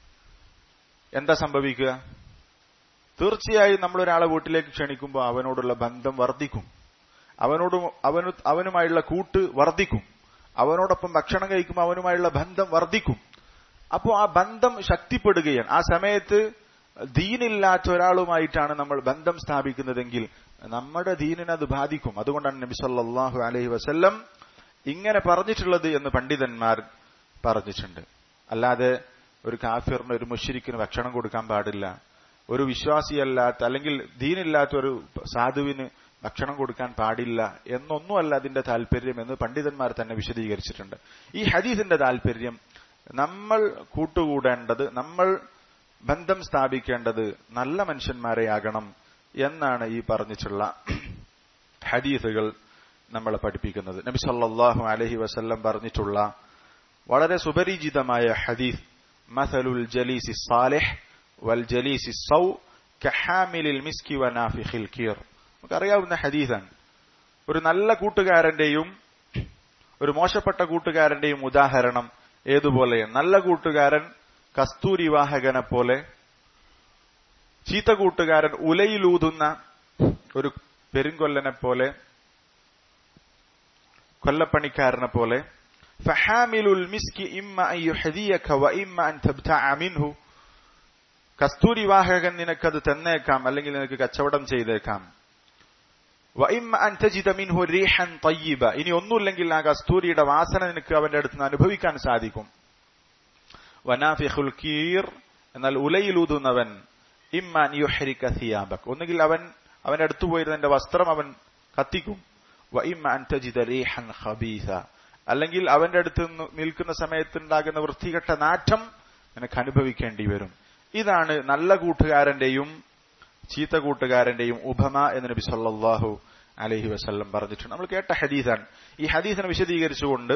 എന്താ സംഭവിക്കുക തീർച്ചയായും നമ്മൾ ഒരാളെ വീട്ടിലേക്ക് ക്ഷണിക്കുമ്പോൾ അവനോടുള്ള ബന്ധം വർദ്ധിക്കും അവനോട് അവനു അവനുമായുള്ള കൂട്ട് വർദ്ധിക്കും അവനോടൊപ്പം ഭക്ഷണം കഴിക്കുമ്പോൾ അവനുമായുള്ള ബന്ധം വർദ്ധിക്കും അപ്പോൾ ആ ബന്ധം ശക്തിപ്പെടുകയാണ് ആ സമയത്ത് ദീനില്ലാത്ത ഒരാളുമായിട്ടാണ് നമ്മൾ ബന്ധം സ്ഥാപിക്കുന്നതെങ്കിൽ നമ്മുടെ ദീനിനെ അത് ബാധിക്കും അതുകൊണ്ടാണ് നബി സല്ലല്ലാഹു അലൈഹി വസല്ലം ഇങ്ങനെ പറഞ്ഞിട്ടുള്ളത് എന്ന് പണ്ഡിതന്മാർ പറഞ്ഞിട്ടുണ്ട് അല്ലാതെ ഒരു കാഫിറിന് ഒരു മുഷിരിക്കിന് ഭക്ഷണം കൊടുക്കാൻ പാടില്ല ഒരു വിശ്വാസിയല്ലാത്ത അല്ലെങ്കിൽ ദീനില്ലാത്ത ഒരു സാധുവിന് ഭക്ഷണം കൊടുക്കാൻ പാടില്ല എന്നൊന്നുമല്ല അതിന്റെ താല്പര്യം എന്ന് പണ്ഡിതന്മാർ തന്നെ വിശദീകരിച്ചിട്ടുണ്ട് ഈ ഹദീസിന്റെ താല്പര്യം നമ്മൾ കൂട്ടുകൂടേണ്ടത് നമ്മൾ ബന്ധം സ്ഥാപിക്കേണ്ടത് നല്ല മനുഷ്യന്മാരെയാകണം എന്നാണ് ഈ പറഞ്ഞിട്ടുള്ള ഹദീസുകൾ നമ്മളെ പഠിപ്പിക്കുന്നത് നബി സല്ലല്ലാഹു അലൈഹി വസല്ലം പറഞ്ഞിട്ടുള്ള വളരെ സുപരിചിതമായ ഹദീസ് മസലുൽ ജലീസി സാലിഹ് വൽ ജലീസി സൗ കഹാമിലിൽ മിസ്കി വനാഫിഖിൽ കീർ നമുക്കറിയാവുന്ന ഹദീസാണ് ഒരു നല്ല കൂട്ടുകാരന്റെയും ഒരു മോശപ്പെട്ട കൂട്ടുകാരന്റെയും ഉദാഹരണം ഏതുപോലെയാണ് നല്ല കൂട്ടുകാരൻ കസ്തൂരിവാഹകനെ പോലെ ചീത്ത കൂട്ടുകാരൻ ഉലയിലൂതുന്ന ഒരു പെരുങ്കൊല്ലനെ പോലെ കൊല്ലപ്പണിക്കാരനെ പോലെ ഫഹാമിലുൽ മിസ്കി ഇമ്മ അൻ യുഹദിയക വ ഇമ്മ അൻ തബ്തഅ മിൻഹു കസ്തൂരി വാഹകൻ നിനക്കത് തന്നേക്കാം അല്ലെങ്കിൽ നിനക്ക് കച്ചവടം ചെയ്തേക്കാം വ ഇമ്മ അൻ തജിദ മിൻഹു റീഹൻ തയ്യിബ ഇനി ഒന്നുമില്ലെങ്കിൽ ആ കസ്തൂരിയുടെ വാസന നിനക്ക് അവന്റെ അടുത്ത് നിന്ന് അനുഭവിക്കാൻ സാധിക്കും വനാഫിഖുൽ കീർ എന്നാൽ ഉലയിലൂതുന്നവൻ ഇമ്മാൻ യുഹരിക സിയാബക് ഒന്നുകിൽ അവൻ അവന്റെ അടുത്ത് പോയിരുന്ന വസ്ത്രം അവൻ കത്തിക്കും വ ഇമ്മ അൻ തജിദ റീഹൻ ഖബീസ അല്ലെങ്കിൽ അവന്റെ അടുത്ത് നിൽക്കുന്ന സമയത്ത് ഉണ്ടാകുന്ന വൃത്തികെട്ട നാറ്റം നിനക്ക് അനുഭവിക്കേണ്ടി വരും ഇതാണ് നല്ല കൂട്ടുകാരന്റെയും ചീത്ത കൂട്ടുകാരന്റെയും ഉപമ എന്ന് നബി സല്ലല്ലാഹു അലൈഹി വസല്ലം പറഞ്ഞിട്ടുണ്ട് നമ്മൾ കേട്ട ഹദീസാണ് ഈ ഹദീസിനെ വിശദീകരിച്ചുകൊണ്ട്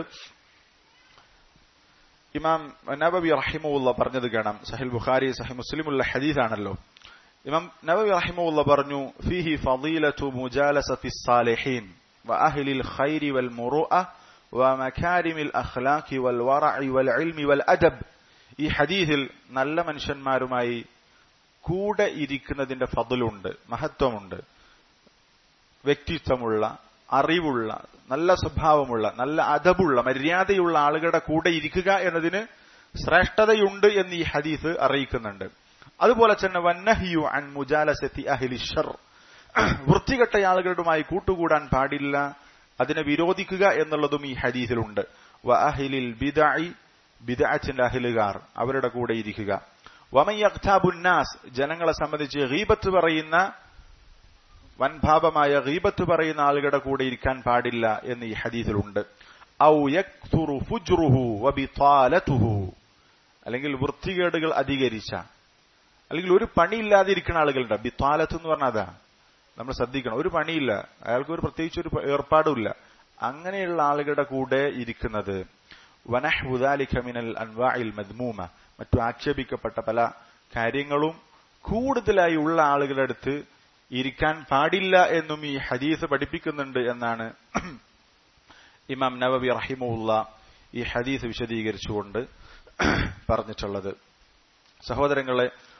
ഇമാം നബബി റഹിമുള്ള പറഞ്ഞത് കാണാം സഹിൽ ബുഖാരി സഹി മുസ്ലിമുള്ള ഹദീസാണല്ലോ ഇമാം നബബി റഹിമുള്ള പറഞ്ഞു ഫീഹി ഫളീലത്തു മുജാലസത്തി സാലിഹീൻ وأهل الخير والمروءة ومكارم الأخلاق والورع والعلم والأدب ഈ ഹദീസിൽ നല്ല മനുഷ്യന്മാരുമായി കൂടെ ഇരിക്കുന്നതിന്റെ ഫضലുണ്ട് മഹത്വമുണ്ട് വ്യക്തിത്വമുള്ള അറിവുള്ള നല്ല സ്വഭാവമുള്ള നല്ല അദബുള്ള മര്യാദയുള്ള ആളുകളുടെ കൂടെ ഇരിക്കുക എന്നതിന് ശ്രേഷ്ഠതയുണ്ട് എന്ന് ഈ ഹദീസ് അറിയിക്കുന്നുണ്ട് അതുപോലെ തന്നെ വന്നഹിയു അൻ മുജാലസത്തി അഹിലി ഷർ വൃത്തികെട്ട ആളുകളുമായി കൂട്ടുകൂടാൻ പാടില്ല അതിനെ വിരോധിക്കുക എന്നുള്ളതും ഈ ഹദീസിലുണ്ട് വ അഹിലിൽ ബിദായി ബിദാച്ചിന്റെ അഹിലുകാർ അവരുടെ കൂടെ ഇരിക്കുക വമയ്യഖ്താബുന്നാസ് ജനങ്ങളെ സംബന്ധിച്ച് ഗീബത്ത് പറയുന്ന വൻഭാപമായ ഗീബത്ത് പറയുന്ന ആളുകളുടെ കൂടെ ഇരിക്കാൻ പാടില്ല എന്ന് ഈ ഹദീസിലുണ്ട് ഔ യക്തുറു ഫുജ്റുഹു വബിതാലതുഹു അല്ലെങ്കിൽ വൃത്തികേടുകൾ അധികരിച്ച അല്ലെങ്കിൽ ഒരു പണിയില്ലാതിരിക്കുന്ന ആളുകളുണ്ട് ബിത്താലത്ത് എന്ന് പറഞ്ഞാൽ അതാ നമ്മൾ ശ്രദ്ധിക്കണം ഒരു പണിയില്ല അയാൾക്ക് ഒരു പ്രത്യേകിച്ച് ഒരു ഏർപ്പാടുമില്ല അങ്ങനെയുള്ള ആളുകളുടെ കൂടെ ഇരിക്കുന്നത് വനഹുദാലിഖമിനൽ അൻവാഇൽ മദ്മൂമ മറ്റു ആക്ഷേപിക്കപ്പെട്ട പല കാര്യങ്ങളും കൂടുതലായി ഉള്ള ആളുകളുടെ അടുത്ത് ഇരിക്കാൻ പാടില്ല എന്നും ഈ ഹദീസ് പഠിപ്പിക്കുന്നുണ്ട് എന്നാണ് ഇമാം നവബി റഹിമുള്ള ഈ ഹദീസ് വിശദീകരിച്ചുകൊണ്ട് പറഞ്ഞിട്ടുള്ളത് സഹോദരങ്ങളെ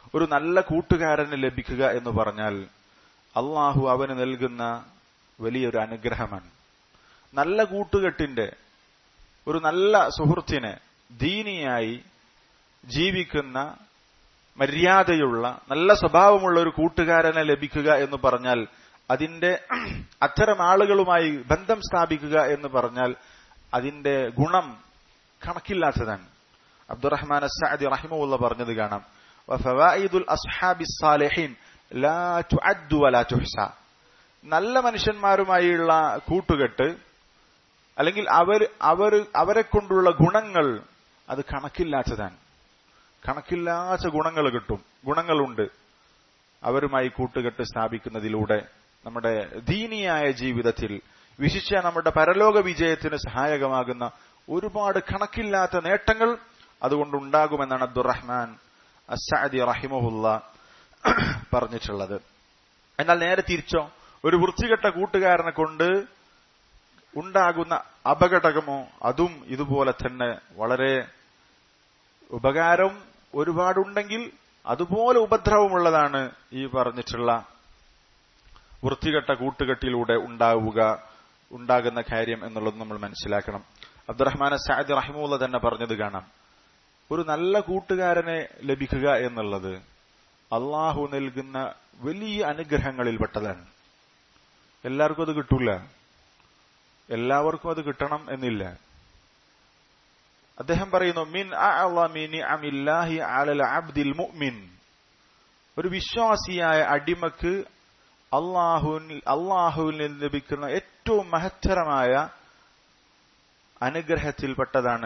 ഒരു നല്ല കൂട്ടുകാരന് ലഭിക്കുക എന്ന് പറഞ്ഞാൽ അള്ളാഹു അവന് നൽകുന്ന വലിയൊരു അനുഗ്രഹമാണ് നല്ല കൂട്ടുകെട്ടിന്റെ ഒരു നല്ല സുഹൃത്തിനെ ദീനിയായി ജീവിക്കുന്ന മര്യാദയുള്ള നല്ല സ്വഭാവമുള്ള ഒരു കൂട്ടുകാരനെ ലഭിക്കുക എന്ന് പറഞ്ഞാൽ അതിന്റെ അത്തരം ആളുകളുമായി ബന്ധം സ്ഥാപിക്കുക എന്ന് പറഞ്ഞാൽ അതിന്റെ ഗുണം കണക്കില്ലാത്തതാണ് അബ്ദുറഹ്മാൻ അസാദി റഹിമുള്ള പറഞ്ഞത് കാണാം വഫവായിദുൽ അസ്ഹാബി സാലിഹീൻ ലാ തുഅദ്ദു വലാ തുഹ്സ നല്ല മനുഷ്യന്മാരുമായുള്ള കൂട്ടുകെട്ട് അല്ലെങ്കിൽ അവർ അവർ അവരെ കൊണ്ടുള്ള ഗുണങ്ങൾ അത് കണക്കില്ലാത്തതാണ് കണക്കില്ലാത്ത ഗുണങ്ങൾ കിട്ടും ഗുണങ്ങളുണ്ട് അവരുമായി കൂട്ടുകെട്ട് സ്ഥാപിക്കുന്നതിലൂടെ നമ്മുടെ ദീനിയായ ജീവിതത്തിൽ വിശിഷ്യ നമ്മുടെ പരലോക വിജയത്തിന് സഹായകമാകുന്ന ഒരുപാട് കണക്കില്ലാത്ത നേട്ടങ്ങൾ അതുകൊണ്ടുണ്ടാകുമെന്നാണ് അബ്ദുറഹ്മാൻ അസാദി റഹിമുല്ല പറഞ്ഞിട്ടുള്ളത് എന്നാൽ നേരെ തിരിച്ചോ ഒരു വൃത്തികെട്ട കൂട്ടുകാരനെ കൊണ്ട് ഉണ്ടാകുന്ന അപകടകമോ അതും ഇതുപോലെ തന്നെ വളരെ ഉപകാരം ഒരുപാടുണ്ടെങ്കിൽ അതുപോലെ ഉപദ്രവമുള്ളതാണ് ഈ പറഞ്ഞിട്ടുള്ള വൃത്തികെട്ട കൂട്ടുകെട്ടിലൂടെ ഉണ്ടാവുക ഉണ്ടാകുന്ന കാര്യം എന്നുള്ളത് നമ്മൾ മനസ്സിലാക്കണം അബ്ദുറഹ്മാൻ സാദി റഹിമുള്ള തന്നെ പറഞ്ഞത് കാണാം ഒരു നല്ല കൂട്ടുകാരനെ ലഭിക്കുക എന്നുള്ളത് അള്ളാഹു നൽകുന്ന വലിയ അനുഗ്രഹങ്ങളിൽപ്പെട്ടതാണ് എല്ലാവർക്കും അത് കിട്ടൂല എല്ലാവർക്കും അത് കിട്ടണം എന്നില്ല അദ്ദേഹം പറയുന്നു മിൻ അമില്ലാഹി അലൽ അബ്ദിൽ മുഅ്മിൻ ഒരു വിശ്വാസിയായ അടിമക്ക് അള്ളാഹുവിൽ അള്ളാഹുവിൽ നിന്ന് ലഭിക്കുന്ന ഏറ്റവും മഹത്തരമായ അനുഗ്രഹത്തിൽപ്പെട്ടതാണ്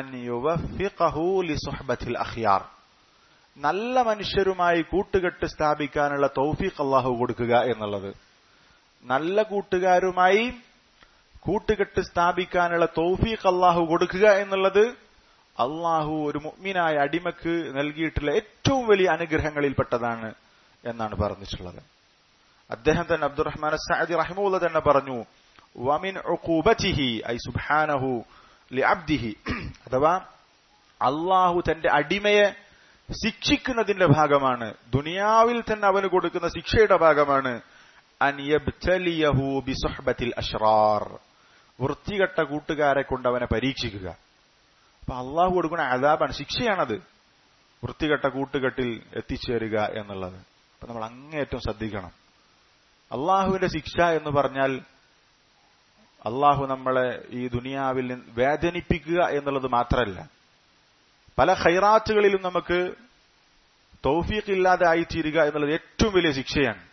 അഖ്യാർ നല്ല മനുഷ്യരുമായി കൂട്ടുകെട്ട് സ്ഥാപിക്കാനുള്ള തൗഫീഖ് അള്ളാഹു കൊടുക്കുക എന്നുള്ളത് നല്ല കൂട്ടുകാരുമായി കൂട്ടുകെട്ട് സ്ഥാപിക്കാനുള്ള തൗഫീഖ് അള്ളാഹു കൊടുക്കുക എന്നുള്ളത് അള്ളാഹു ഒരു മുഗ്മിനായ അടിമക്ക് നൽകിയിട്ടുള്ള ഏറ്റവും വലിയ അനുഗ്രഹങ്ങളിൽപ്പെട്ടതാണ് എന്നാണ് പറഞ്ഞിട്ടുള്ളത് അദ്ദേഹം തന്നെ അബ്ദുറഹ്മാൻ സഅദി റഹിമുള്ള തന്നെ പറഞ്ഞു വമിൻ ഉഖൂബതിഹി ഐ സുബ്ഹാനഹു ലിഅബ്ദിഹി അഥവാ അള്ളാഹു തന്റെ അടിമയെ ശിക്ഷിക്കുന്നതിന്റെ ഭാഗമാണ് ദുനിയാവിൽ തന്നെ അവന് കൊടുക്കുന്ന ശിക്ഷയുടെ ഭാഗമാണ് അൻ യബ്തലിയഹു ബിസുഹ്ബത്തിൽ അഷ്റാർ വൃത്തികെട്ട കൂട്ടുകാരെ കൊണ്ട് അവനെ പരീക്ഷിക്കുക അപ്പൊ അള്ളാഹു കൊടുക്കുന്ന അതാബാണ് ശിക്ഷയാണത് വൃത്തികെട്ട കൂട്ടുകെട്ടിൽ എത്തിച്ചേരുക എന്നുള്ളത് അപ്പൊ നമ്മൾ അങ്ങേയറ്റം ശ്രദ്ധിക്കണം അള്ളാഹുവിന്റെ ശിക്ഷ എന്ന് പറഞ്ഞാൽ അള്ളാഹു നമ്മളെ ഈ ദുനിയാവിൽ നിന്ന് വേദനിപ്പിക്കുക എന്നുള്ളത് മാത്രമല്ല പല ഹൈറാത്തുകളിലും നമുക്ക് തൗഫീഖ് ഇല്ലാതെ ആയിത്തീരുക എന്നുള്ളത് ഏറ്റവും വലിയ ശിക്ഷയാണ്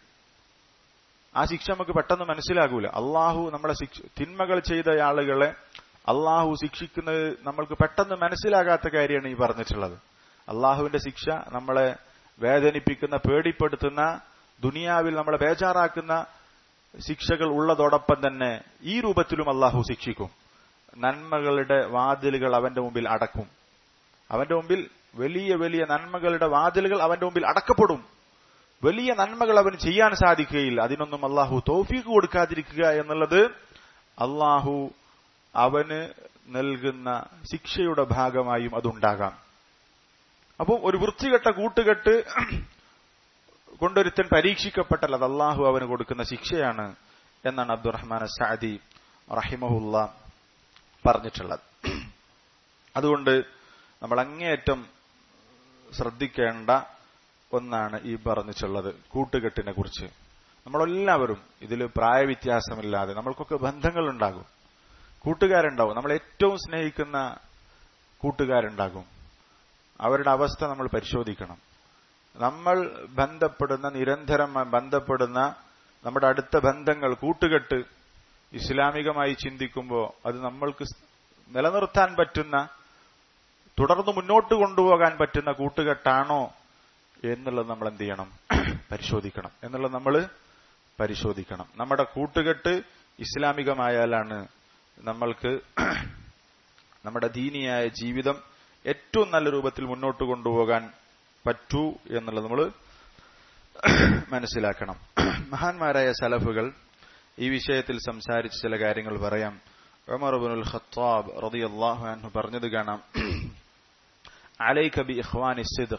ആ ശിക്ഷ നമുക്ക് പെട്ടെന്ന് മനസ്സിലാകൂല അള്ളാഹു നമ്മളെ ശിക്ഷ തിന്മകൾ ചെയ്ത ആളുകളെ അള്ളാഹു ശിക്ഷിക്കുന്നത് നമ്മൾക്ക് പെട്ടെന്ന് മനസ്സിലാകാത്ത കാര്യമാണ് ഈ പറഞ്ഞിട്ടുള്ളത് അള്ളാഹുവിന്റെ ശിക്ഷ നമ്മളെ വേദനിപ്പിക്കുന്ന പേടിപ്പെടുത്തുന്ന ദുനിയാവിൽ നമ്മളെ ബേജാറാക്കുന്ന ശിക്ഷകൾ ഉള്ളതോടൊപ്പം തന്നെ ഈ രൂപത്തിലും അള്ളാഹു ശിക്ഷിക്കും നന്മകളുടെ വാതിലുകൾ അവന്റെ മുമ്പിൽ അടക്കും അവന്റെ മുമ്പിൽ വലിയ വലിയ നന്മകളുടെ വാതിലുകൾ അവന്റെ മുമ്പിൽ അടക്കപ്പെടും വലിയ നന്മകൾ അവന് ചെയ്യാൻ സാധിക്കുകയില്ല അതിനൊന്നും അള്ളാഹു തോഫീക്ക് കൊടുക്കാതിരിക്കുക എന്നുള്ളത് അള്ളാഹു അവന് നൽകുന്ന ശിക്ഷയുടെ ഭാഗമായും അതുണ്ടാകാം അപ്പോൾ ഒരു വൃത്തികെട്ട കൂട്ടുകെട്ട് കൊണ്ടൊരുത്തൻ പരീക്ഷിക്കപ്പെട്ടാൽ അത് അള്ളാഹു അവന് കൊടുക്കുന്ന ശിക്ഷയാണ് എന്നാണ് അബ്ദുറഹ്മാൻ സാദി റഹിമഹുല്ല പറഞ്ഞിട്ടുള്ളത് അതുകൊണ്ട് നമ്മൾ അങ്ങേയറ്റം ശ്രദ്ധിക്കേണ്ട ഒന്നാണ് ഈ പറഞ്ഞിട്ടുള്ളത് കൂട്ടുകെട്ടിനെ കുറിച്ച് നമ്മളെല്ലാവരും ഇതിൽ പ്രായവ്യത്യാസമില്ലാതെ നമ്മൾക്കൊക്കെ ബന്ധങ്ങളുണ്ടാകും കൂട്ടുകാരുണ്ടാവും നമ്മൾ ഏറ്റവും സ്നേഹിക്കുന്ന കൂട്ടുകാരുണ്ടാകും അവരുടെ അവസ്ഥ നമ്മൾ പരിശോധിക്കണം നമ്മൾ ബന്ധപ്പെടുന്ന നിരന്തരം ബന്ധപ്പെടുന്ന നമ്മുടെ അടുത്ത ബന്ധങ്ങൾ കൂട്ടുകെട്ട് ഇസ്ലാമികമായി ചിന്തിക്കുമ്പോൾ അത് നമ്മൾക്ക് നിലനിർത്താൻ പറ്റുന്ന തുടർന്ന് മുന്നോട്ട് കൊണ്ടുപോകാൻ പറ്റുന്ന കൂട്ടുകെട്ടാണോ എന്നുള്ളത് നമ്മൾ എന്ത് ചെയ്യണം പരിശോധിക്കണം എന്നുള്ളത് നമ്മൾ പരിശോധിക്കണം നമ്മുടെ കൂട്ടുകെട്ട് ഇസ്ലാമികമായാലാണ് നമ്മൾക്ക് നമ്മുടെ ദീനിയായ ജീവിതം ഏറ്റവും നല്ല രൂപത്തിൽ മുന്നോട്ട് കൊണ്ടുപോകാൻ പറ്റൂ എന്നുള്ളത് നമ്മൾ മനസ്സിലാക്കണം മഹാന്മാരായ സലഫുകൾ ഈ വിഷയത്തിൽ സംസാരിച്ച ചില കാര്യങ്ങൾ പറയാം ഉമർബുൽ ഖത്താബ് റളിയല്ലാഹു അൻഹു പറഞ്ഞത് കാണാം അലൈക ബി ഇഖ്വാനി സിദ്ഖ്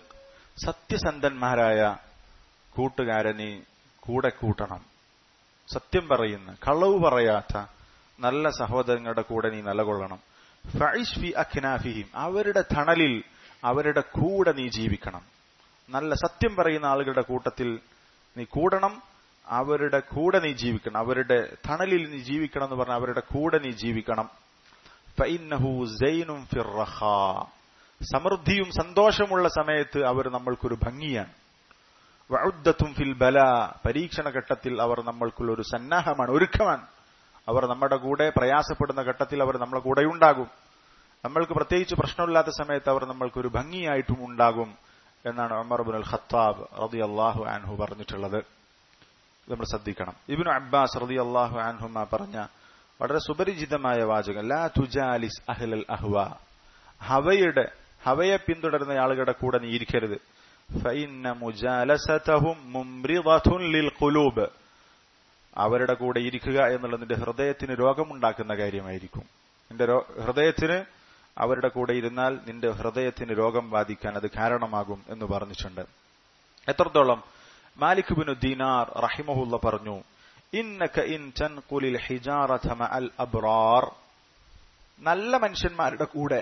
സത്യസന്ധന്മാരായ കൂട്ടുകാരെ നീ കൂടെ കൂട്ടണം സത്യം പറയുന്ന കളവ് പറയാത്ത നല്ല സഹോദരങ്ങളുടെ കൂടെ നീ നിലകൊള്ളണം ഫൈഷ് ഫി അഖ്നാഫിഹിം അവരുടെ തണലിൽ അവരുടെ കൂടെ നീ ജീവിക്കണം നല്ല സത്യം പറയുന്ന ആളുകളുടെ കൂട്ടത്തിൽ നീ കൂടണം അവരുടെ കൂടെ നീ ജീവിക്കണം അവരുടെ തണലിൽ നീ ജീവിക്കണം എന്ന് പറഞ്ഞാൽ അവരുടെ കൂടെ നീ ജീവിക്കണം ഫഇന്നഹു സൈനും ഫിർറഖാ സമൃദ്ധിയും സന്തോഷമുള്ള സമയത്ത് അവർ നമ്മൾക്കൊരു ഭംഗിയാണ് വഉദ്ദത്തും ഫിൽ ബല പരീക്ഷണ ഘട്ടത്തിൽ അവർ നമ്മൾക്കുള്ള ഒരു സന്നാഹമാണ് ഒരുക്കമാണ് അവർ നമ്മുടെ കൂടെ പ്രയാസപ്പെടുന്ന ഘട്ടത്തിൽ അവർ നമ്മളെ കൂടെയുണ്ടാകും നമ്മൾക്ക് പ്രത്യേകിച്ച് പ്രശ്നമില്ലാത്ത സമയത്ത് അവർ നമ്മൾക്കൊരു ഭംഗിയായിട്ടും ഉണ്ടാകും എന്നാണ് ഉമർ ബുൽ ഖത്താബ് റതി അള്ളാഹു ആൻഹു പറഞ്ഞിട്ടുള്ളത് നമ്മൾ ശ്രദ്ധിക്കണം ഇബിനു അബ്ബാസ് റതി അള്ളാഹു ആൻഹുമ പറഞ്ഞ വളരെ സുപരിചിതമായ വാചകം ലാ തുജാലിസ് അഹ്ലൽ അഹ്വ ഹവയുടെ ഹവയെ പിന്തുടരുന്ന ആളുകളുടെ കൂടെ നീ ഇരിക്കരുത് ഫഇന്ന മുജാലസതഹും മുംറിദത്തുൻ ലിൽ ഖുലൂബ് അവരുടെ കൂടെ ഇരിക്കുക എന്നുള്ളത് നിന്റെ ഹൃദയത്തിന് രോഗമുണ്ടാക്കുന്ന കാര്യമായിരിക്കും നിന്റെ ഹൃദയത്തിന് അവരുടെ കൂടെ ഇരുന്നാൽ നിന്റെ ഹൃദയത്തിന് രോഗം ബാധിക്കാൻ അത് കാരണമാകും എന്ന് പറഞ്ഞിട്ടുണ്ട് എത്രത്തോളം മാലിക് ബിനു ദീനാർ റഹിമഹുല്ല പറഞ്ഞു ഇന്നക ഇൻ തൻഖുലിൽ ഹിജാറത മഅൽ അബ്റാർ നല്ല മനുഷ്യന്മാരുടെ കൂടെ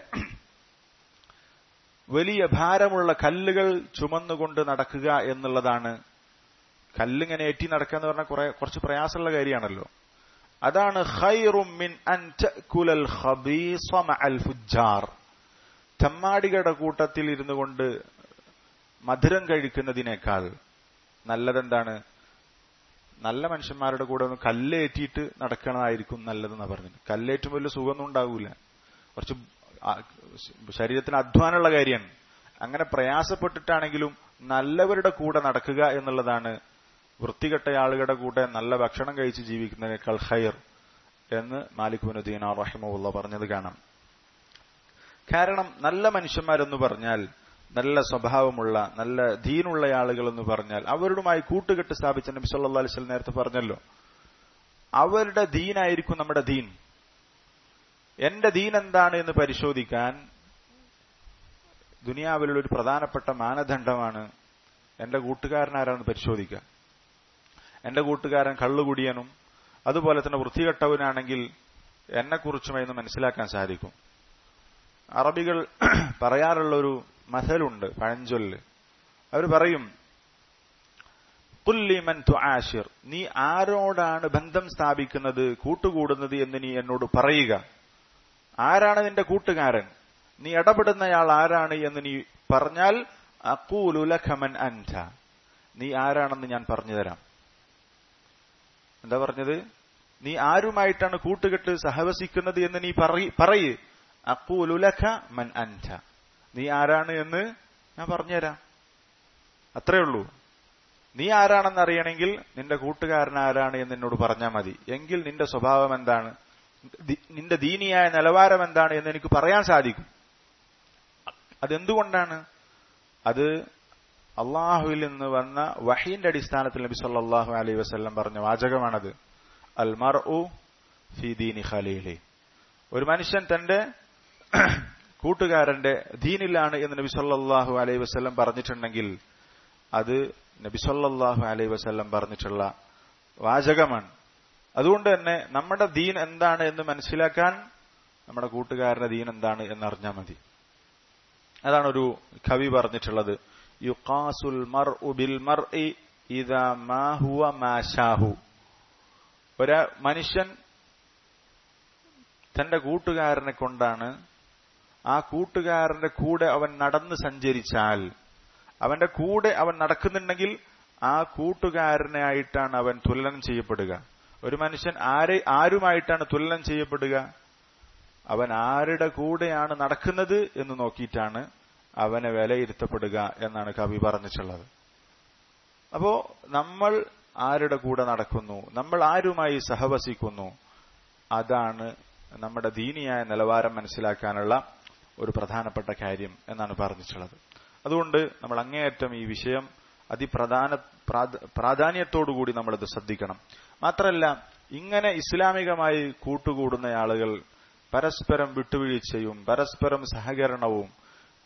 വലിയ ഭാരമുള്ള കല്ലുകൾ ചുമന്നുകൊണ്ട് നടക്കുക എന്നുള്ളതാണ് കല്ലിങ്ങനെ ഏറ്റി നടക്കുക എന്ന് പറഞ്ഞാൽ കുറെ കുറച്ച് പ്രയാസമുള്ള കാര്യമാണല്ലോ അതാണ് ഖൈറും മിൻ അൻ തഅകുലൽ ഖബീസ മഅൽ ഫുജ്ജാർ ചമ്മാടികളുടെ കൂട്ടത്തിൽ ഇരുന്നു കൊണ്ട് മധുരം കഴിക്കുന്നതിനേക്കാൾ നല്ലതെന്താണ് നല്ല മനുഷ്യന്മാരുടെ കൂടെ ഒന്ന് കല്ലേറ്റിയിട്ട് നടക്കണമായിരിക്കും നല്ലതെന്നാ പറഞ്ഞത് കല്ലേറ്റും വലിയ സുഖമൊന്നും ഉണ്ടാവൂല കുറച്ച് ശരീരത്തിന് അധ്വാനമുള്ള കാര്യമാണ് അങ്ങനെ പ്രയാസപ്പെട്ടിട്ടാണെങ്കിലും നല്ലവരുടെ കൂടെ നടക്കുക എന്നുള്ളതാണ് വൃത്തികെട്ട ആളുകളുടെ കൂടെ നല്ല ഭക്ഷണം കഴിച്ച് ജീവിക്കുന്നതിനേക്കാൾ ഹൈർ എന്ന് മാലിക് ബുനുദ്ദീൻ റഹിമുള്ള പറഞ്ഞത് കാണാം കാരണം നല്ല മനുഷ്യന്മാരെന്ന് പറഞ്ഞാൽ നല്ല സ്വഭാവമുള്ള നല്ല ദീനുള്ള ആളുകൾ എന്ന് പറഞ്ഞാൽ അവരുമായി കൂട്ടുകെട്ട് സ്ഥാപിച്ച നബി സല്ലാ അലിസ്വൽ നേരത്തെ പറഞ്ഞല്ലോ അവരുടെ ദീനായിരിക്കും നമ്മുടെ ദീൻ എന്റെ ദീൻ എന്താണ് എന്ന് പരിശോധിക്കാൻ ദുനിയാവിലുള്ള ഒരു പ്രധാനപ്പെട്ട മാനദണ്ഡമാണ് എന്റെ കൂട്ടുകാരൻ ആരാണെന്ന് പരിശോധിക്കുക എന്റെ കൂട്ടുകാരൻ കള്ളുകുടിയനും അതുപോലെ തന്നെ വൃത്തികെട്ടവനാണെങ്കിൽ എന്നെക്കുറിച്ചുമെന്ന് മനസ്സിലാക്കാൻ സാധിക്കും അറബികൾ പറയാറുള്ള ഒരു മഥലുണ്ട് പഴഞ്ചൊല്ല് അവർ പറയും കുല്ലിമൻ തുആഷിർ നീ ആരോടാണ് ബന്ധം സ്ഥാപിക്കുന്നത് കൂട്ടുകൂടുന്നത് എന്ന് നീ എന്നോട് പറയുക ആരാണ് നിന്റെ കൂട്ടുകാരൻ നീ ഇടപെടുന്നയാൾ ആരാണ് എന്ന് നീ പറഞ്ഞാൽ അക്കൂലുലഖമൻ അൻത നീ ആരാണെന്ന് ഞാൻ പറഞ്ഞുതരാം എന്താ പറഞ്ഞത് നീ ആരുമായിട്ടാണ് കൂട്ടുകെട്ട് സഹവസിക്കുന്നത് എന്ന് നീ പറയ് അക്കൂലുലഖ മൻ അൻത നീ ആരാണ് എന്ന് ഞാൻ പറഞ്ഞുതരാം അത്രേ ഉള്ളൂ നീ ആരാണെന്ന് അറിയണമെങ്കിൽ നിന്റെ കൂട്ടുകാരൻ ആരാണ് എന്ന് എന്നോട് പറഞ്ഞാൽ മതി എങ്കിൽ നിന്റെ സ്വഭാവം എന്താണ് നിന്റെ ദീനിയായ നിലവാരം എന്താണ് എന്ന് എനിക്ക് പറയാൻ സാധിക്കും അതെന്തുകൊണ്ടാണ് അത് അള്ളാഹുവിൽ നിന്ന് വന്ന വഹീന്റെ അടിസ്ഥാനത്തിൽ നബി സല്ലാഹു അലൈ വസ്ല്ലം പറഞ്ഞ വാചകമാണത് അൽ മർ ഉ ഫി ദീനി ഖലീലി ഒരു മനുഷ്യൻ തന്റെ കൂട്ടുകാരന്റെ ദീനിലാണ് എന്ന് നബി സല്ലാഹു അലൈ വസ്ല്ലം പറഞ്ഞിട്ടുണ്ടെങ്കിൽ അത് നബി സല്ലാഹു അലൈ വസ്ല്ലം പറഞ്ഞിട്ടുള്ള വാചകമാണ് അതുകൊണ്ട് തന്നെ നമ്മുടെ ദീൻ എന്താണ് എന്ന് മനസ്സിലാക്കാൻ നമ്മുടെ കൂട്ടുകാരന്റെ ദീൻ എന്താണ് എന്ന് അറിഞ്ഞാൽ മതി അതാണ് ഒരു കവി പറഞ്ഞിട്ടുള്ളത് യുഖാസുൽ മർ ബിൽ മർ ഇതാ മാ ഹുവ മാഷാഹു ഒരു മനുഷ്യൻ തന്റെ കൂട്ടുകാരനെ കൊണ്ടാണ് ആ കൂട്ടുകാരന്റെ കൂടെ അവൻ നടന്ന് സഞ്ചരിച്ചാൽ അവന്റെ കൂടെ അവൻ നടക്കുന്നുണ്ടെങ്കിൽ ആ കൂട്ടുകാരനെ ആയിട്ടാണ് അവൻ തുലനം ചെയ്യപ്പെടുക ഒരു മനുഷ്യൻ ആരെ ആരുമായിട്ടാണ് തുലനം ചെയ്യപ്പെടുക അവൻ ആരുടെ കൂടെയാണ് നടക്കുന്നത് എന്ന് നോക്കിയിട്ടാണ് അവനെ വിലയിരുത്തപ്പെടുക എന്നാണ് കവി പറഞ്ഞിട്ടുള്ളത് അപ്പോ നമ്മൾ ആരുടെ കൂടെ നടക്കുന്നു നമ്മൾ ആരുമായി സഹവസിക്കുന്നു അതാണ് നമ്മുടെ ദീനിയായ നിലവാരം മനസ്സിലാക്കാനുള്ള ഒരു പ്രധാനപ്പെട്ട കാര്യം എന്നാണ് പറഞ്ഞിട്ടുള്ളത് അതുകൊണ്ട് നമ്മൾ അങ്ങേയറ്റം ഈ വിഷയം അതിപ്രധാന പ്രാധാന്യത്തോടുകൂടി നമ്മളിത് ശ്രദ്ധിക്കണം മാത്രമല്ല ഇങ്ങനെ ഇസ്ലാമികമായി കൂട്ടുകൂടുന്ന ആളുകൾ പരസ്പരം വിട്ടുവീഴ്ചയും പരസ്പരം സഹകരണവും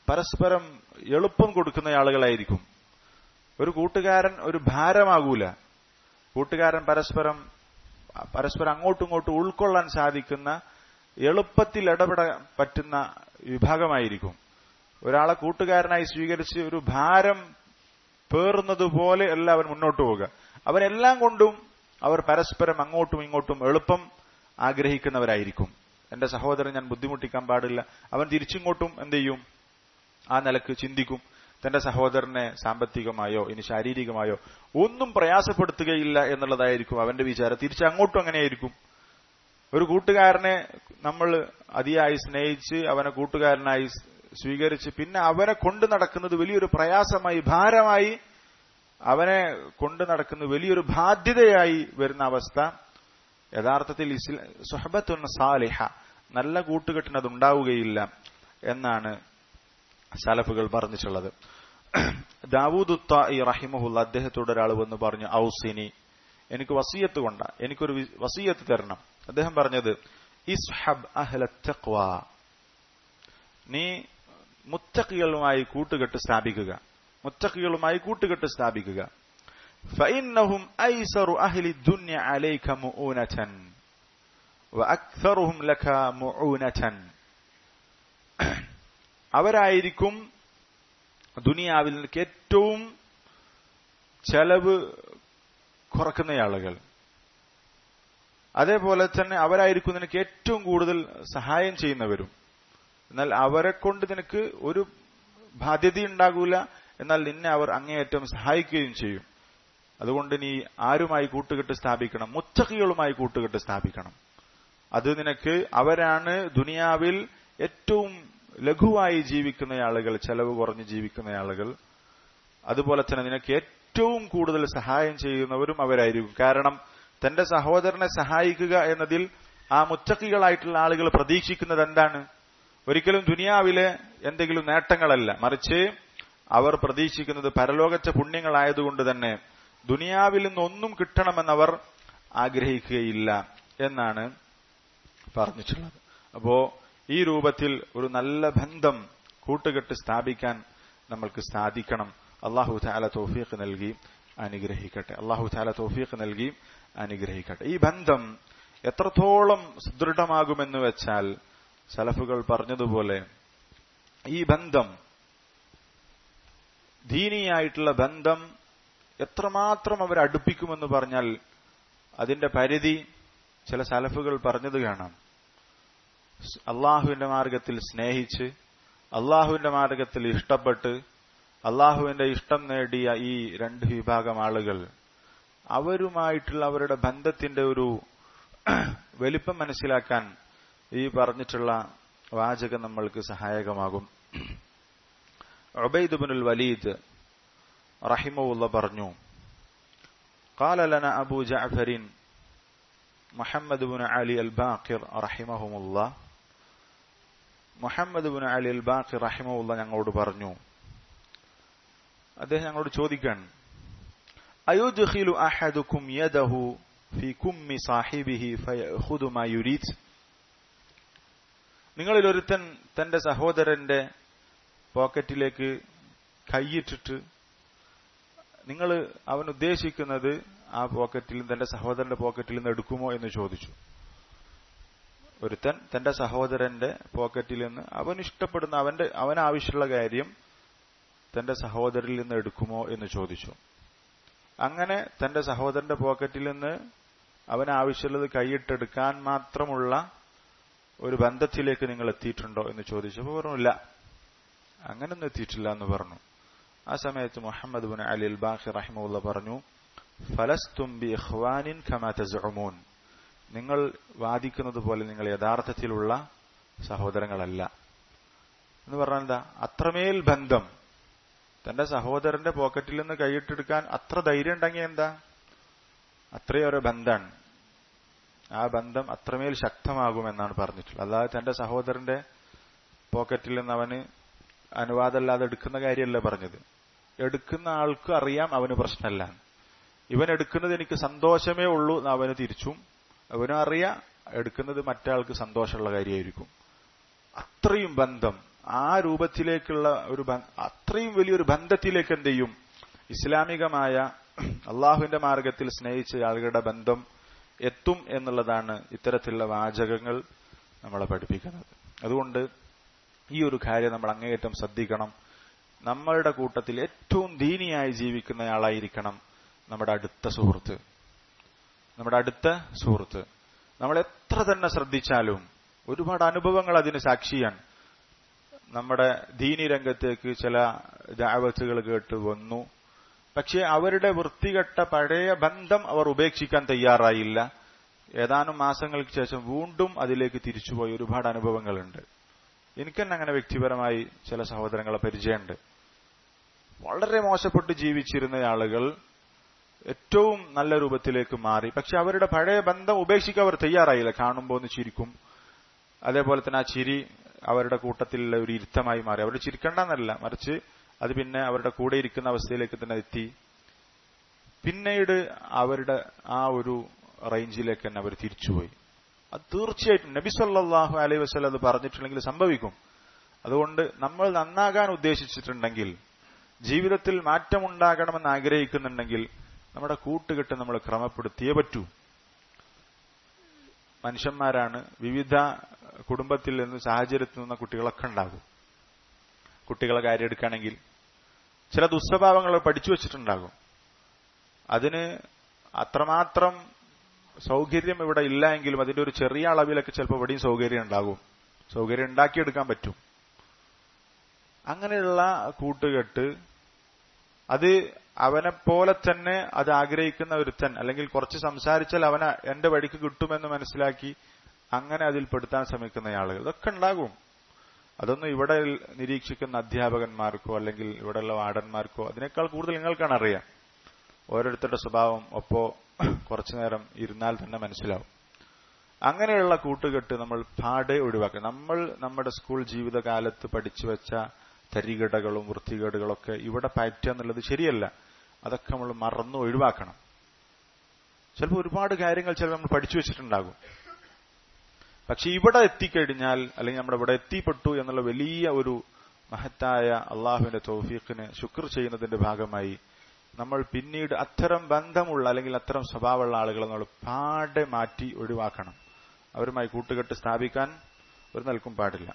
പരസ്പരം എളുപ്പം കൊടുക്കുന്ന ആളുകളായിരിക്കും ഒരു കൂട്ടുകാരൻ ഒരു ഭാരമാകൂല കൂട്ടുകാരൻ പരസ്പരം പരസ്പരം അങ്ങോട്ടും ഇങ്ങോട്ടും ഉൾക്കൊള്ളാൻ സാധിക്കുന്ന എളുപ്പത്തിൽ ഇടപെടാൻ പറ്റുന്ന വിഭാഗമായിരിക്കും ഒരാളെ കൂട്ടുകാരനായി സ്വീകരിച്ച് ഒരു ഭാരം പേറുന്നത് പോലെ അല്ല അവൻ മുന്നോട്ട് പോവുക അവരെല്ലാം കൊണ്ടും അവർ പരസ്പരം അങ്ങോട്ടും ഇങ്ങോട്ടും എളുപ്പം ആഗ്രഹിക്കുന്നവരായിരിക്കും എന്റെ സഹോദരൻ ഞാൻ ബുദ്ധിമുട്ടിക്കാൻ പാടില്ല അവൻ തിരിച്ചിങ്ങോട്ടും എന്ത് ചെയ്യും ആ നിലക്ക് ചിന്തിക്കും തന്റെ സഹോദരനെ സാമ്പത്തികമായോ ഇനി ശാരീരികമായോ ഒന്നും പ്രയാസപ്പെടുത്തുകയില്ല എന്നുള്ളതായിരിക്കും അവന്റെ വിചാരം തിരിച്ച് അങ്ങോട്ടും അങ്ങനെയായിരിക്കും ഒരു കൂട്ടുകാരനെ നമ്മൾ അതിയായി സ്നേഹിച്ച് അവനെ കൂട്ടുകാരനായി സ്വീകരിച്ച് പിന്നെ അവനെ കൊണ്ടു നടക്കുന്നത് വലിയൊരു പ്രയാസമായി ഭാരമായി അവനെ കൊണ്ടു നടക്കുന്ന വലിയൊരു ബാധ്യതയായി വരുന്ന അവസ്ഥ യഥാർത്ഥത്തിൽ ഇസ്ലാ സുഹബത്തുൻ സാലിഹ നല്ല കൂട്ടുകെട്ടിന് അത് ഉണ്ടാവുകയില്ല എന്നാണ് സലഫുകൾ പറഞ്ഞിട്ടുള്ളത് ദാവൂദ് ഈ റഹിമഹുല്ല അദ്ദേഹത്തോട് ഒരാൾ വന്ന് പറഞ്ഞു ഔസിനി എനിക്ക് വസീയത്ത് കൊണ്ട എനിക്കൊരു വസീയത്ത് തരണം അദ്ദേഹം പറഞ്ഞത് ഇസ്ഹബ് അഹ്ല തഖ്വ നീ മുത്തക്കികളുമായി കൂട്ടുകെട്ട് സ്ഥാപിക്കുക മുത്തക്കികളുമായി കൂട്ടുകെട്ട് സ്ഥാപിക്കുക فإنهم أيسر أهل الدنيا عليك مؤونة وأكثرهم لك مؤونة അവരായിരിക്കും ദുനിയാവിൽ നിനക്ക് ഏറ്റവും ചെലവ് കുറക്കുന്ന ആളുകൾ അതേപോലെ തന്നെ അവരായിരിക്കും നിനക്ക് ഏറ്റവും കൂടുതൽ സഹായം ചെയ്യുന്നവരും എന്നാൽ അവരെ കൊണ്ട് നിനക്ക് ഒരു ബാധ്യതയുണ്ടാകൂല എന്നാൽ നിന്നെ അവർ അങ്ങേയറ്റം സഹായിക്കുകയും ചെയ്യും അതുകൊണ്ട് നീ ആരുമായി കൂട്ടുകെട്ട് സ്ഥാപിക്കണം മുത്തക്കികളുമായി കൂട്ടുകെട്ട് സ്ഥാപിക്കണം അത് നിനക്ക് അവരാണ് ദുനിയാവിൽ ഏറ്റവും ലഘുവായി ജീവിക്കുന്ന ആളുകൾ ചെലവ് കുറഞ്ഞ് ജീവിക്കുന്ന ആളുകൾ അതുപോലെ തന്നെ നിനക്ക് ഏറ്റവും കൂടുതൽ സഹായം ചെയ്യുന്നവരും അവരായിരിക്കും കാരണം തന്റെ സഹോദരനെ സഹായിക്കുക എന്നതിൽ ആ മുത്തക്കികളായിട്ടുള്ള ആളുകൾ പ്രതീക്ഷിക്കുന്നത് എന്താണ് ഒരിക്കലും ദുനിയാവിലെ എന്തെങ്കിലും നേട്ടങ്ങളല്ല മറിച്ച് അവർ പ്രതീക്ഷിക്കുന്നത് പരലോകത്തെ പുണ്യങ്ങളായതുകൊണ്ട് തന്നെ ദുനിയാവിൽ നിന്നൊന്നും കിട്ടണമെന്നവർ ആഗ്രഹിക്കുകയില്ല എന്നാണ് പറഞ്ഞിട്ടുള്ളത് അപ്പോ ഈ രൂപത്തിൽ ഒരു നല്ല ബന്ധം കൂട്ടുകെട്ട് സ്ഥാപിക്കാൻ നമ്മൾക്ക് സാധിക്കണം അള്ളാഹു താല തോഫീഖ് നൽകി അനുഗ്രഹിക്കട്ടെ അള്ളാഹു താല തോഫീഖ് നൽകി അനുഗ്രഹിക്കട്ടെ ഈ ബന്ധം എത്രത്തോളം സുദൃഢമാകുമെന്ന് വെച്ചാൽ സലഫുകൾ പറഞ്ഞതുപോലെ ഈ ബന്ധം ദീനിയായിട്ടുള്ള ബന്ധം എത്രമാത്രം അവർ അടുപ്പിക്കുമെന്ന് പറഞ്ഞാൽ അതിന്റെ പരിധി ചില സലഫുകൾ പറഞ്ഞത് കാണാം അള്ളാഹുവിന്റെ മാർഗത്തിൽ സ്നേഹിച്ച് അള്ളാഹുവിന്റെ മാർഗത്തിൽ ഇഷ്ടപ്പെട്ട് അള്ളാഹുവിന്റെ ഇഷ്ടം നേടിയ ഈ രണ്ട് വിഭാഗം ആളുകൾ അവരുമായിട്ടുള്ള അവരുടെ ബന്ധത്തിന്റെ ഒരു വലിപ്പം മനസ്സിലാക്കാൻ ഈ പറഞ്ഞിട്ടുള്ള വാചകം നമ്മൾക്ക് സഹായകമാകും ഉബൈദുബിനുൽ വലീദ് റഹിമുള്ള പറഞ്ഞു قال لنا أبو جعفر محمد بن علي الباقر رحمهم الله Muhammad bin Ali al Baqir റഹിമുള്ള ഞങ്ങളോട് പറഞ്ഞു അദ്ദേഹം ഞങ്ങളോട് ചോദിക്കാൻ അയുദ്ഖിലു അഹദുക്കും യദഹു ഫി കുമ്മി സാഹിബിഹി ഫയഖുദു മാ യുരീദ് നിങ്ങളിൽ ഒരുത്തൻ തന്റെ സഹോദരന്റെ പോക്കറ്റിലേക്ക് കൈയിട്ടിട്ട് നിങ്ങൾ അവൻ ഉദ്ദേശിക്കുന്നത് ആ പോക്കറ്റിൽ തന്റെ സഹോദരന്റെ പോക്കറ്റിൽ നിന്ന് എടുക്കുമോ എന്ന് ചോദിച്ചു ഒരുത്തൻ തന്റെ സഹോദരന്റെ പോക്കറ്റിൽ നിന്ന് അവൻ ഇഷ്ടപ്പെടുന്ന അവന്റെ അവൻ ആവശ്യമുള്ള കാര്യം തന്റെ സഹോദരിൽ നിന്ന് എടുക്കുമോ എന്ന് ചോദിച്ചു അങ്ങനെ തന്റെ സഹോദരന്റെ പോക്കറ്റിൽ നിന്ന് അവൻ ആവശ്യമുള്ളത് കൈയിട്ടെടുക്കാൻ മാത്രമുള്ള ഒരു ബന്ധത്തിലേക്ക് നിങ്ങൾ എത്തിയിട്ടുണ്ടോ എന്ന് ചോദിച്ചപ്പോൾ പറഞ്ഞില്ല അങ്ങനൊന്നും എത്തിയിട്ടില്ല എന്ന് പറഞ്ഞു ആ സമയത്ത് Muhammad bin Ali al Baqir റഹിമുള്ള പറഞ്ഞു ഫലസ്തും ബി ഇഖ്വാനിൻ കമാ തസ്ഉമൂൻ നിങ്ങൾ വാദിക്കുന്നത് പോലെ നിങ്ങൾ യഥാർത്ഥത്തിലുള്ള സഹോദരങ്ങളല്ല എന്ന് പറഞ്ഞാൽ എന്താ അത്രമേൽ ബന്ധം തന്റെ സഹോദരന്റെ പോക്കറ്റിൽ നിന്ന് കൈയിട്ടെടുക്കാൻ അത്ര ധൈര്യം ഉണ്ടെങ്കിൽ എന്താ അത്രയൊരു ബന്ധാണ് ആ ബന്ധം അത്രമേൽ ശക്തമാകുമെന്നാണ് പറഞ്ഞിട്ടുള്ളത് അല്ലാതെ തന്റെ സഹോദരന്റെ പോക്കറ്റിൽ നിന്ന് അവന് അനുവാദമല്ലാതെ എടുക്കുന്ന കാര്യമല്ല പറഞ്ഞത് എടുക്കുന്ന ആൾക്ക് അറിയാം അവന് പ്രശ്നമല്ല ഇവൻ എടുക്കുന്നത് എനിക്ക് സന്തോഷമേ ഉള്ളൂ എന്ന് അവന് തിരിച്ചും അവനും അറിയാം എടുക്കുന്നത് മറ്റാൾക്ക് സന്തോഷമുള്ള കാര്യമായിരിക്കും അത്രയും ബന്ധം ആ രൂപത്തിലേക്കുള്ള ഒരു അത്രയും വലിയൊരു ബന്ധത്തിലേക്ക് എന്ത് ചെയ്യും ഇസ്ലാമികമായ അള്ളാഹുവിന്റെ മാർഗത്തിൽ സ്നേഹിച്ച ആളുകളുടെ ബന്ധം എത്തും എന്നുള്ളതാണ് ഇത്തരത്തിലുള്ള വാചകങ്ങൾ നമ്മളെ പഠിപ്പിക്കുന്നത് അതുകൊണ്ട് ഈ ഒരു കാര്യം നമ്മൾ അങ്ങേയറ്റം ശ്രദ്ധിക്കണം നമ്മളുടെ കൂട്ടത്തിൽ ഏറ്റവും ദീനിയായി ജീവിക്കുന്നയാളായിരിക്കണം നമ്മുടെ അടുത്ത സുഹൃത്ത് നമ്മുടെ അടുത്ത സുഹൃത്ത് നമ്മൾ എത്ര തന്നെ ശ്രദ്ധിച്ചാലും ഒരുപാട് അനുഭവങ്ങൾ അതിന് സാക്ഷിയാണ് നമ്മുടെ ദീനി രംഗത്തേക്ക് ചില ദാവത്തുകൾ കേട്ട് വന്നു പക്ഷെ അവരുടെ വൃത്തികെട്ട പഴയ ബന്ധം അവർ ഉപേക്ഷിക്കാൻ തയ്യാറായില്ല ഏതാനും മാസങ്ങൾക്ക് ശേഷം വീണ്ടും അതിലേക്ക് തിരിച്ചുപോയ ഒരുപാട് അനുഭവങ്ങളുണ്ട് എനിക്ക് തന്നെ അങ്ങനെ വ്യക്തിപരമായി ചില സഹോദരങ്ങളെ പരിചയമുണ്ട് വളരെ മോശപ്പെട്ട് ജീവിച്ചിരുന്ന ആളുകൾ ഏറ്റവും നല്ല രൂപത്തിലേക്ക് മാറി പക്ഷെ അവരുടെ പഴയ ബന്ധം ഉപേക്ഷിക്കാൻ അവർ തയ്യാറായില്ല കാണുമ്പോൾ ഒന്ന് ചിരിക്കും അതേപോലെ തന്നെ ആ ചിരി അവരുടെ കൂട്ടത്തിലുള്ള ഒരു ഇരുത്തമായി മാറി അവർ ചിരിക്കണ്ടെന്നല്ല മറിച്ച് അത് പിന്നെ അവരുടെ കൂടെ ഇരിക്കുന്ന അവസ്ഥയിലേക്ക് തന്നെ എത്തി പിന്നീട് അവരുടെ ആ ഒരു റേഞ്ചിലേക്ക് തന്നെ അവർ തിരിച്ചുപോയി അത് തീർച്ചയായിട്ടും നബി സല്ലാഹു അലൈഹി വസ്ലം അത് പറഞ്ഞിട്ടുണ്ടെങ്കിൽ സംഭവിക്കും അതുകൊണ്ട് നമ്മൾ നന്നാകാൻ ഉദ്ദേശിച്ചിട്ടുണ്ടെങ്കിൽ ജീവിതത്തിൽ മാറ്റമുണ്ടാകണമെന്ന് ആഗ്രഹിക്കുന്നുണ്ടെങ്കിൽ നമ്മുടെ കൂട്ടുകെട്ട് നമ്മൾ ക്രമപ്പെടുത്തിയേ പറ്റൂ മനുഷ്യന്മാരാണ് വിവിധ കുടുംബത്തിൽ നിന്ന് സാഹചര്യത്തിൽ നിന്ന കുട്ടികളൊക്കെ ഉണ്ടാകും കുട്ടികളെ കാര്യം എടുക്കുകയാണെങ്കിൽ ചില ദുസ്വഭാവങ്ങൾ പഠിച്ചു വെച്ചിട്ടുണ്ടാകും അതിന് അത്രമാത്രം സൗകര്യം ഇവിടെ ഇല്ല എങ്കിലും അതിന്റെ ഒരു ചെറിയ അളവിലൊക്കെ ചിലപ്പോൾ ഇവിടെയും സൗകര്യം ഉണ്ടാകും സൗകര്യം ഉണ്ടാക്കിയെടുക്കാൻ പറ്റും അങ്ങനെയുള്ള കൂട്ടുകെട്ട് അത് അവനെ പോലെ തന്നെ അത് ആഗ്രഹിക്കുന്ന ഒരുത്തൻ അല്ലെങ്കിൽ കുറച്ച് സംസാരിച്ചാൽ അവനെ എന്റെ വഴിക്ക് കിട്ടുമെന്ന് മനസ്സിലാക്കി അങ്ങനെ അതിൽ പെടുത്താൻ ശ്രമിക്കുന്ന ആളുകൾ ഇതൊക്കെ ഉണ്ടാകും അതൊന്നും ഇവിടെ നിരീക്ഷിക്കുന്ന അധ്യാപകന്മാർക്കോ അല്ലെങ്കിൽ ഇവിടെയുള്ള വാർഡന്മാർക്കോ അതിനേക്കാൾ കൂടുതൽ നിങ്ങൾക്കാണ് അറിയാം ഓരോരുത്തരുടെ സ്വഭാവം ഒപ്പോ കുറച്ചു നേരം ഇരുന്നാൽ തന്നെ മനസ്സിലാവും അങ്ങനെയുള്ള കൂട്ടുകെട്ട് നമ്മൾ പാടെ ഒഴിവാക്കുക നമ്മൾ നമ്മുടെ സ്കൂൾ ജീവിതകാലത്ത് പഠിച്ചു വെച്ച തരികടകളും വൃത്തികേടുകളൊക്കെ ഇവിടെ പറ്റുക എന്നുള്ളത് ശരിയല്ല അതൊക്കെ നമ്മൾ മറന്നു ഒഴിവാക്കണം ചിലപ്പോൾ ഒരുപാട് കാര്യങ്ങൾ ചിലപ്പോൾ നമ്മൾ പഠിച്ചു വെച്ചിട്ടുണ്ടാകും പക്ഷെ ഇവിടെ എത്തിക്കഴിഞ്ഞാൽ അല്ലെങ്കിൽ നമ്മുടെ ഇവിടെ എത്തിപ്പെട്ടു എന്നുള്ള വലിയ ഒരു മഹത്തായ അള്ളാഹുവിന്റെ തൗഫീഖിന് ശുക്ർ ചെയ്യുന്നതിന്റെ ഭാഗമായി നമ്മൾ പിന്നീട് അത്തരം ബന്ധമുള്ള അല്ലെങ്കിൽ അത്തരം സ്വഭാവമുള്ള ആളുകളെ നമ്മൾ പാടെ മാറ്റി ഒഴിവാക്കണം അവരുമായി കൂട്ടുകെട്ട് സ്ഥാപിക്കാൻ ഒരു നിൽക്കും പാടില്ല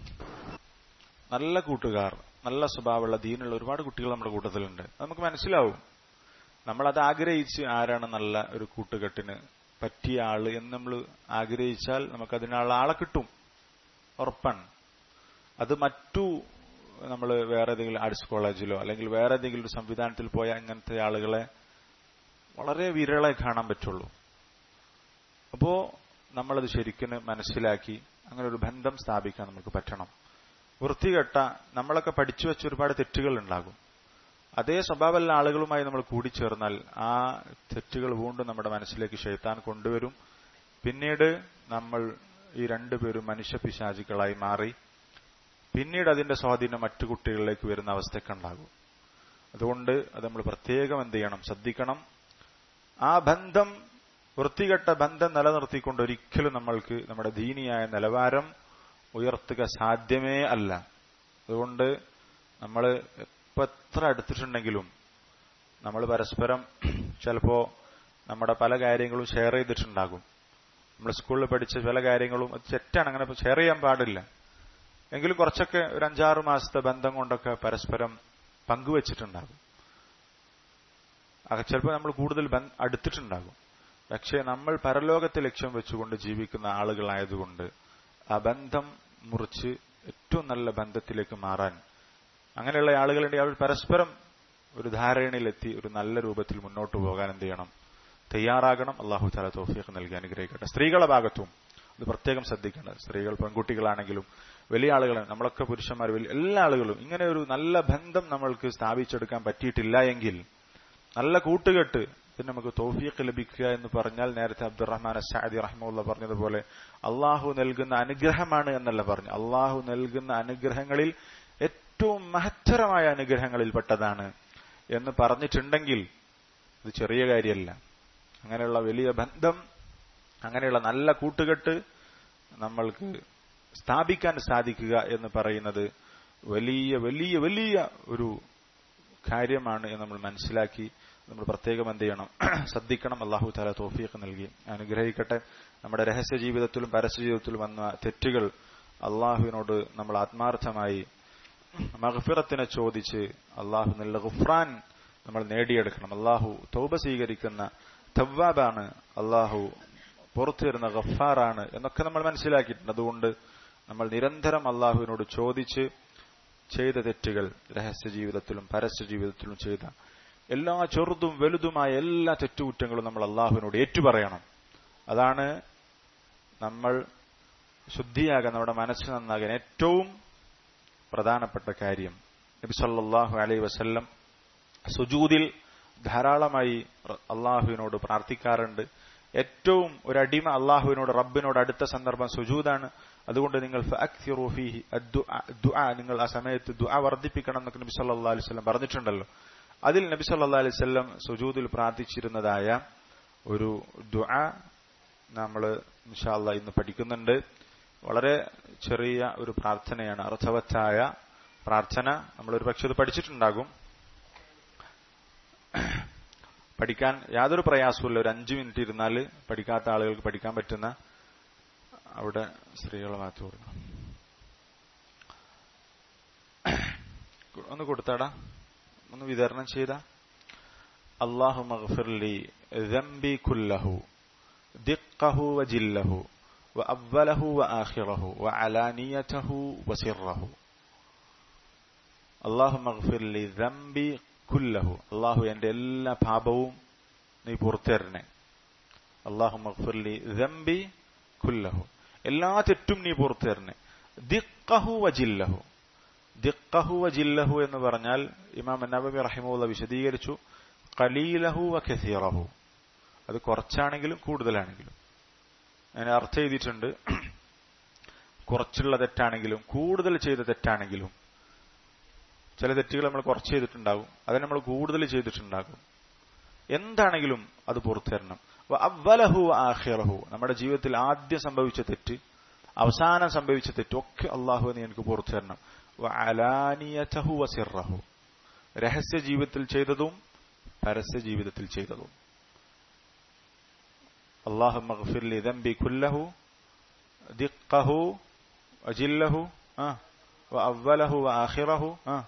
നല്ല കൂട്ടുകാർ നല്ല സ്വഭാവമുള്ള ദീനുള്ള ഒരുപാട് കുട്ടികൾ നമ്മുടെ കൂട്ടത്തിലുണ്ട് നമുക്ക് മനസ്സിലാവും നമ്മളത് ആഗ്രഹിച്ച് ആരാണ് നല്ല ഒരു കൂട്ടുകെട്ടിന് പറ്റിയ ആള് എന്ന് നമ്മൾ ആഗ്രഹിച്ചാൽ നമുക്ക് അതിനുള്ള ആളെ കിട്ടും ഉറപ്പാണ് അത് മറ്റു നമ്മൾ വേറെ ഏതെങ്കിലും ആർട്സ് കോളേജിലോ അല്ലെങ്കിൽ വേറെ ഏതെങ്കിലും ഒരു സംവിധാനത്തിൽ പോയ അങ്ങനത്തെ ആളുകളെ വളരെ വിരളെ കാണാൻ പറ്റുള്ളൂ അപ്പോ നമ്മളത് ശരിക്കും മനസ്സിലാക്കി അങ്ങനെ ഒരു ബന്ധം സ്ഥാപിക്കാൻ നമുക്ക് പറ്റണം വൃത്തികെട്ട നമ്മളൊക്കെ പഠിച്ചു വെച്ച ഒരുപാട് തെറ്റുകൾ ഉണ്ടാകും അതേ സ്വഭാവമുള്ള ആളുകളുമായി നമ്മൾ കൂടിച്ചേർന്നാൽ ആ തെറ്റുകൾ വീണ്ടും നമ്മുടെ മനസ്സിലേക്ക് ഷെയ്ത്താൻ കൊണ്ടുവരും പിന്നീട് നമ്മൾ ഈ രണ്ടുപേരും മനുഷ്യപിശാചികളായി മാറി പിന്നീട് അതിന്റെ സ്വാധീനം മറ്റു കുട്ടികളിലേക്ക് വരുന്ന അവസ്ഥയൊക്കെ ഉണ്ടാകും അതുകൊണ്ട് അത് നമ്മൾ പ്രത്യേകം എന്ത് ചെയ്യണം ശ്രദ്ധിക്കണം ആ ബന്ധം വൃത്തികെട്ട ബന്ധം നിലനിർത്തിക്കൊണ്ട് ഒരിക്കലും നമ്മൾക്ക് നമ്മുടെ ദീനിയായ നിലവാരം ഉയർത്തുക സാധ്യമേ അല്ല അതുകൊണ്ട് നമ്മൾ ഇപ്പൊ എത്ര അടുത്തിട്ടുണ്ടെങ്കിലും നമ്മൾ പരസ്പരം ചിലപ്പോ നമ്മുടെ പല കാര്യങ്ങളും ഷെയർ ചെയ്തിട്ടുണ്ടാകും നമ്മൾ സ്കൂളിൽ പഠിച്ച പല കാര്യങ്ങളും അത് തെറ്റാണ് അങ്ങനെ ഷെയർ ചെയ്യാൻ പാടില്ല എങ്കിലും കുറച്ചൊക്കെ ഒരു അഞ്ചാറ് മാസത്തെ ബന്ധം കൊണ്ടൊക്കെ പരസ്പരം പങ്കുവച്ചിട്ടുണ്ടാകും ചിലപ്പോൾ നമ്മൾ കൂടുതൽ അടുത്തിട്ടുണ്ടാകും പക്ഷേ നമ്മൾ പരലോകത്തെ ലക്ഷ്യം വെച്ചുകൊണ്ട് ജീവിക്കുന്ന ആളുകളായതുകൊണ്ട് ആ ബന്ധം മുറിച്ച് ഏറ്റവും നല്ല ബന്ധത്തിലേക്ക് മാറാൻ അങ്ങനെയുള്ള ആളുകളുടെ അവർ പരസ്പരം ഒരു ധാരണയിലെത്തി ഒരു നല്ല രൂപത്തിൽ മുന്നോട്ട് പോകാൻ എന്ത് ചെയ്യണം തയ്യാറാകണം അള്ളാഹു താല തോഫിയൊക്കെ നൽകി അനുഗ്രഹിക്കട്ടെ സ്ത്രീകളുടെ ഭാഗത്തും ഇത് പ്രത്യേകം ശ്രദ്ധിക്കേണ്ടത് സ്ത്രീകൾ പെൺകുട്ടികളാണെങ്കിലും വലിയ ആളുകൾ നമ്മളൊക്കെ പുരുഷന്മാർ വലിയ എല്ലാ ആളുകളും ഇങ്ങനെ ഒരു നല്ല ബന്ധം നമ്മൾക്ക് സ്ഥാപിച്ചെടുക്കാൻ പറ്റിയിട്ടില്ല എങ്കിൽ നല്ല കൂട്ടുകെട്ട് ഇതിന് നമുക്ക് തോഫീഖ് ലഭിക്കുക എന്ന് പറഞ്ഞാൽ നേരത്തെ അബ്ദുറഹ്മാൻ അസാദി റഹ്മുള്ള പറഞ്ഞതുപോലെ അള്ളാഹു നൽകുന്ന അനുഗ്രഹമാണ് എന്നല്ല പറഞ്ഞു അള്ളാഹു നൽകുന്ന അനുഗ്രഹങ്ങളിൽ ഏറ്റവും മഹത്തരമായ അനുഗ്രഹങ്ങളിൽപ്പെട്ടതാണ് എന്ന് പറഞ്ഞിട്ടുണ്ടെങ്കിൽ ഇത് ചെറിയ കാര്യമല്ല അങ്ങനെയുള്ള വലിയ ബന്ധം അങ്ങനെയുള്ള നല്ല കൂട്ടുകെട്ട് നമ്മൾക്ക് സ്ഥാപിക്കാൻ സാധിക്കുക എന്ന് പറയുന്നത് വലിയ വലിയ വലിയ ഒരു കാര്യമാണ് എന്ന് നമ്മൾ മനസ്സിലാക്കി നമ്മൾ പ്രത്യേകം എന്ത് ചെയ്യണം ശ്രദ്ധിക്കണം അള്ളാഹു താല തോഫീഖ് നൽകി അനുഗ്രഹിക്കട്ടെ നമ്മുടെ രഹസ്യ ജീവിതത്തിലും പരസ്യ ജീവിതത്തിലും വന്ന തെറ്റുകൾ അള്ളാഹുവിനോട് നമ്മൾ ആത്മാർത്ഥമായി മഹഫിറത്തിനെ ചോദിച്ച് അള്ളാഹു നല്ല ഗുഫ്രാൻ നമ്മൾ നേടിയെടുക്കണം അള്ളാഹു തൗബ സ്വീകരിക്കുന്ന തവ്വാബാണ് അള്ളാഹു പുറത്തു വരുന്ന ഗഫാറാണ് എന്നൊക്കെ നമ്മൾ മനസ്സിലാക്കിയിട്ടുണ്ട് അതുകൊണ്ട് നമ്മൾ നിരന്തരം അള്ളാഹുവിനോട് ചോദിച്ച് ചെയ്ത തെറ്റുകൾ രഹസ്യ ജീവിതത്തിലും പരസ്യ ജീവിതത്തിലും ചെയ്ത എല്ലാ ചെറുതും വലുതുമായ എല്ലാ തെറ്റുകുറ്റങ്ങളും നമ്മൾ അള്ളാഹുവിനോട് ഏറ്റുപറയണം അതാണ് നമ്മൾ ശുദ്ധിയാകാൻ നമ്മുടെ മനസ്സ് നന്നാകാൻ ഏറ്റവും പ്രധാനപ്പെട്ട കാര്യം നബി സല്ലാഹു അലൈ വസല്ലം സുജൂദിൽ ധാരാളമായി അള്ളാഹുവിനോട് പ്രാർത്ഥിക്കാറുണ്ട് ഏറ്റവും ഒരു അടിമ അള്ളാഹുവിനോട് റബ്ബിനോട് അടുത്ത സന്ദർഭം സുജൂദാണ് അതുകൊണ്ട് നിങ്ങൾ നിങ്ങൾ ആ സമയത്ത് ദുആ വർദ്ധിപ്പിക്കണം എന്നൊക്കെ നബി സല്ലാ അലൈഹി സ്വലം പറഞ്ഞിട്ടുണ്ടല്ലോ അതിൽ നബി സല്ലാ അലൈഹി സ്വലം സുജൂദിൽ പ്രാർത്ഥിച്ചിരുന്നതായ ഒരു ദുആ നമ്മൾ ഇൻഷാല്ല ഇന്ന് പഠിക്കുന്നുണ്ട് വളരെ ചെറിയ ഒരു പ്രാർത്ഥനയാണ് അർത്ഥവത്തായ പ്രാർത്ഥന നമ്മൾ ഒരു പക്ഷെ ഇത് പഠിച്ചിട്ടുണ്ടാകും പഠിക്കാൻ യാതൊരു പ്രയാസവുമില്ല ഒരു അഞ്ചു മിനിറ്റ് ഇരുന്നാൽ പഠിക്കാത്ത ആളുകൾക്ക് പഠിക്കാൻ പറ്റുന്ന അവിടെ സ്ത്രീകളെ മാറ്റി കൊടുക്കണം ഒന്ന് കൊടുത്താടാ ഒന്ന് വിതരണം ചെയ്ത അള്ളാഹു മഗ്ഫിർലി ذنبي كله دقه وجله وأوله وآخره وعلانيته وسره اللهم اغفر لي ذنبي കുല്ലഹു അള്ളാഹു എന്റെ എല്ലാ പാപവും നീ പുറത്തേരണേ അള്ളാഹു മഗ്ഫിർലി ദംബി കുല്ലഹു എല്ലാ തെറ്റും നീ പുറത്തേരണേ ദിക്കഹു വജില്ലഹു ദിക്കഹു വജില്ലഹു എന്ന് പറഞ്ഞാൽ ഇമാം നബബി റഹിമുള്ള വിശദീകരിച്ചു കലീലഹു വ കസീറഹു അത് കുറച്ചാണെങ്കിലും കൂടുതലാണെങ്കിലും അതിന് അർത്ഥം എഴുതിയിട്ടുണ്ട് കുറച്ചുള്ള തെറ്റാണെങ്കിലും കൂടുതൽ ചെയ്ത തെറ്റാണെങ്കിലും ചില തെറ്റുകൾ നമ്മൾ കുറച്ച് ചെയ്തിട്ടുണ്ടാകും അത് നമ്മൾ കൂടുതൽ ചെയ്തിട്ടുണ്ടാകും എന്താണെങ്കിലും അത് പുറത്തു തരണം അവലഹു ആഹിറഹു നമ്മുടെ ജീവിതത്തിൽ ആദ്യം സംഭവിച്ച തെറ്റ് അവസാനം സംഭവിച്ച തെറ്റ് ഒക്കെ അള്ളാഹു നീ എനിക്ക് പുറത്തു തരണം അലാനിയഹു വസിറഹു രഹസ്യ ജീവിതത്തിൽ ചെയ്തതും പരസ്യ ജീവിതത്തിൽ ചെയ്തതും അള്ളാഹു മഗ്ഫിർലി ദംബി കുല്ലഹു ദിഖഹു അജില്ലഹു ആ وأوله وآخره آه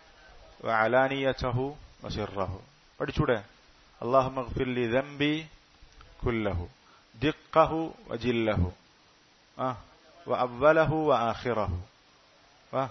وعلانيته وسره പഠിച്ചൂടെ اللهم اغفر لي ذنبي كله دقه وجله آه وأوله وآخره آه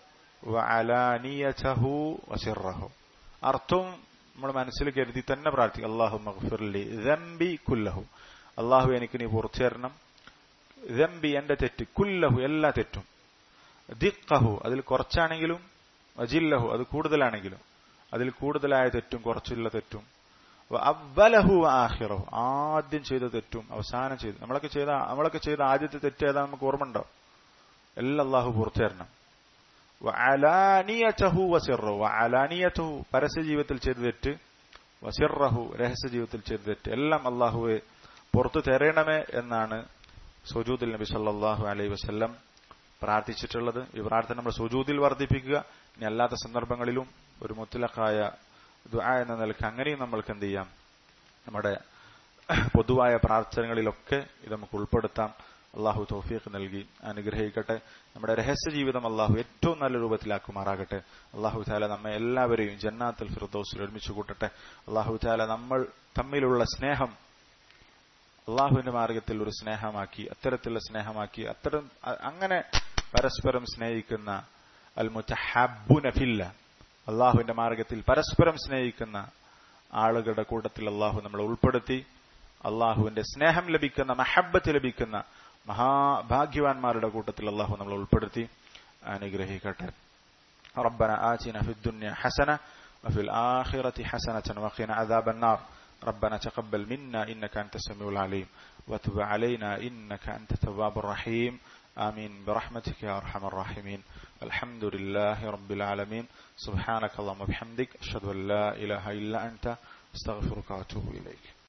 وعلانيته وسره അർത്ഥം നമ്മൾ മനസ്സിൽ കരുതി തന്നെ പ്രാർത്ഥിക്കും അള്ളാഹു മഗ്ഫിർലി ദംബി കുല്ലഹു അള്ളാഹു എനിക്ക് നീ പുറത്തു തരണം ദംബി എന്റെ തെറ്റ് കുല്ലഹു എല്ലാ തെറ്റും ദിഖഹു അതിൽ കുറച്ചാണെങ്കിലും അജില്ലഹു അത് കൂടുതലാണെങ്കിലും അതിൽ കൂടുതലായ തെറ്റും കുറച്ചുള്ള തെറ്റും അവലഹു ആഹിറഹു ആദ്യം ചെയ്ത തെറ്റും അവസാനം ചെയ്ത് നമ്മളൊക്കെ ചെയ്ത നമ്മളൊക്കെ ചെയ്ത ആദ്യത്തെ തെറ്റ് ഏതാ നമുക്ക് ഓർമ്മ ഉണ്ടോ എല്ലാം അള്ളാഹു പുറത്തു തരണം അലാനിയഹു വസിറഹു അലാനിയഹു പരസ്യ ജീവിതത്തിൽ ചെയ്ത തെറ്റ് വസിറഹു രഹസ്യ ജീവിതത്തിൽ ചെയ്ത തെറ്റ് എല്ലാം അള്ളാഹുവെ പുറത്തു തരണമേ എന്നാണ് സുജൂദുൽ നബി സല്ലാഹു അലൈഹി വസ്ല്ലം പ്രാർത്ഥിച്ചിട്ടുള്ളത് ഈ പ്രാർത്ഥന നമ്മൾ സുജൂദിൽ വർദ്ധിപ്പിക്കുക ഇനി അല്ലാത്ത സന്ദർഭങ്ങളിലും ഒരു മുത്തലക്കായ ദുആ എന്ന നിലയ്ക്ക് അങ്ങനെയും നമ്മൾക്ക് എന്ത് ചെയ്യാം നമ്മുടെ പൊതുവായ പ്രാർത്ഥനകളിലൊക്കെ ഇത് നമുക്ക് ഉൾപ്പെടുത്താം അള്ളാഹു തൗഫീഖ് നൽകി അനുഗ്രഹിക്കട്ടെ നമ്മുടെ രഹസ്യ ജീവിതം അള്ളാഹു ഏറ്റവും നല്ല രൂപത്തിലാക്കുമാറാകട്ടെ അള്ളാഹു താല നമ്മെ എല്ലാവരെയും ജന്നാത്തുൽ ഫിർദോസിൽ ഒരുമിച്ച് കൂട്ടട്ടെ അള്ളാഹു താല നമ്മൾ തമ്മിലുള്ള സ്നേഹം അള്ളാഹുവിന്റെ മാർഗത്തിൽ ഒരു സ്നേഹമാക്കി അത്തരത്തിലുള്ള സ്നേഹമാക്കി അത്തരം അങ്ങനെ പരസ്പരം സ്നേഹിക്കുന്ന അൽ മുത്തഹാബുനഫില്ല അള്ളാഹുവിന്റെ മാർഗത്തിൽ പരസ്പരം സ്നേഹിക്കുന്ന ആളുകളുടെ കൂട്ടത്തിൽ അള്ളാഹു നമ്മളെ ഉൾപ്പെടുത്തി അള്ളാഹുവിന്റെ സ്നേഹം ലഭിക്കുന്ന മഹബത്ത് ലഭിക്കുന്ന മഹാഭാഗ്യവാന്മാരുടെ കൂട്ടത്തിൽ അള്ളാഹു നമ്മളെ ഉൾപ്പെടുത്തി അനുഗ്രഹിക്കട്ടെ ربنا آتنا في الدنيا حسنة وفي الآخرة حسنة وقنا عذاب النار ربنا تقبل منا إنك أنت السميع العليم وتب علينا إنك أنت التواب الرحيم آمين برحمتك يا أرحم الراحمين الحمد لله رب العالمين سبحانك اللهم وبحمدك أشهد أن لا إله إلا أنت استغفرك وأتوب إليك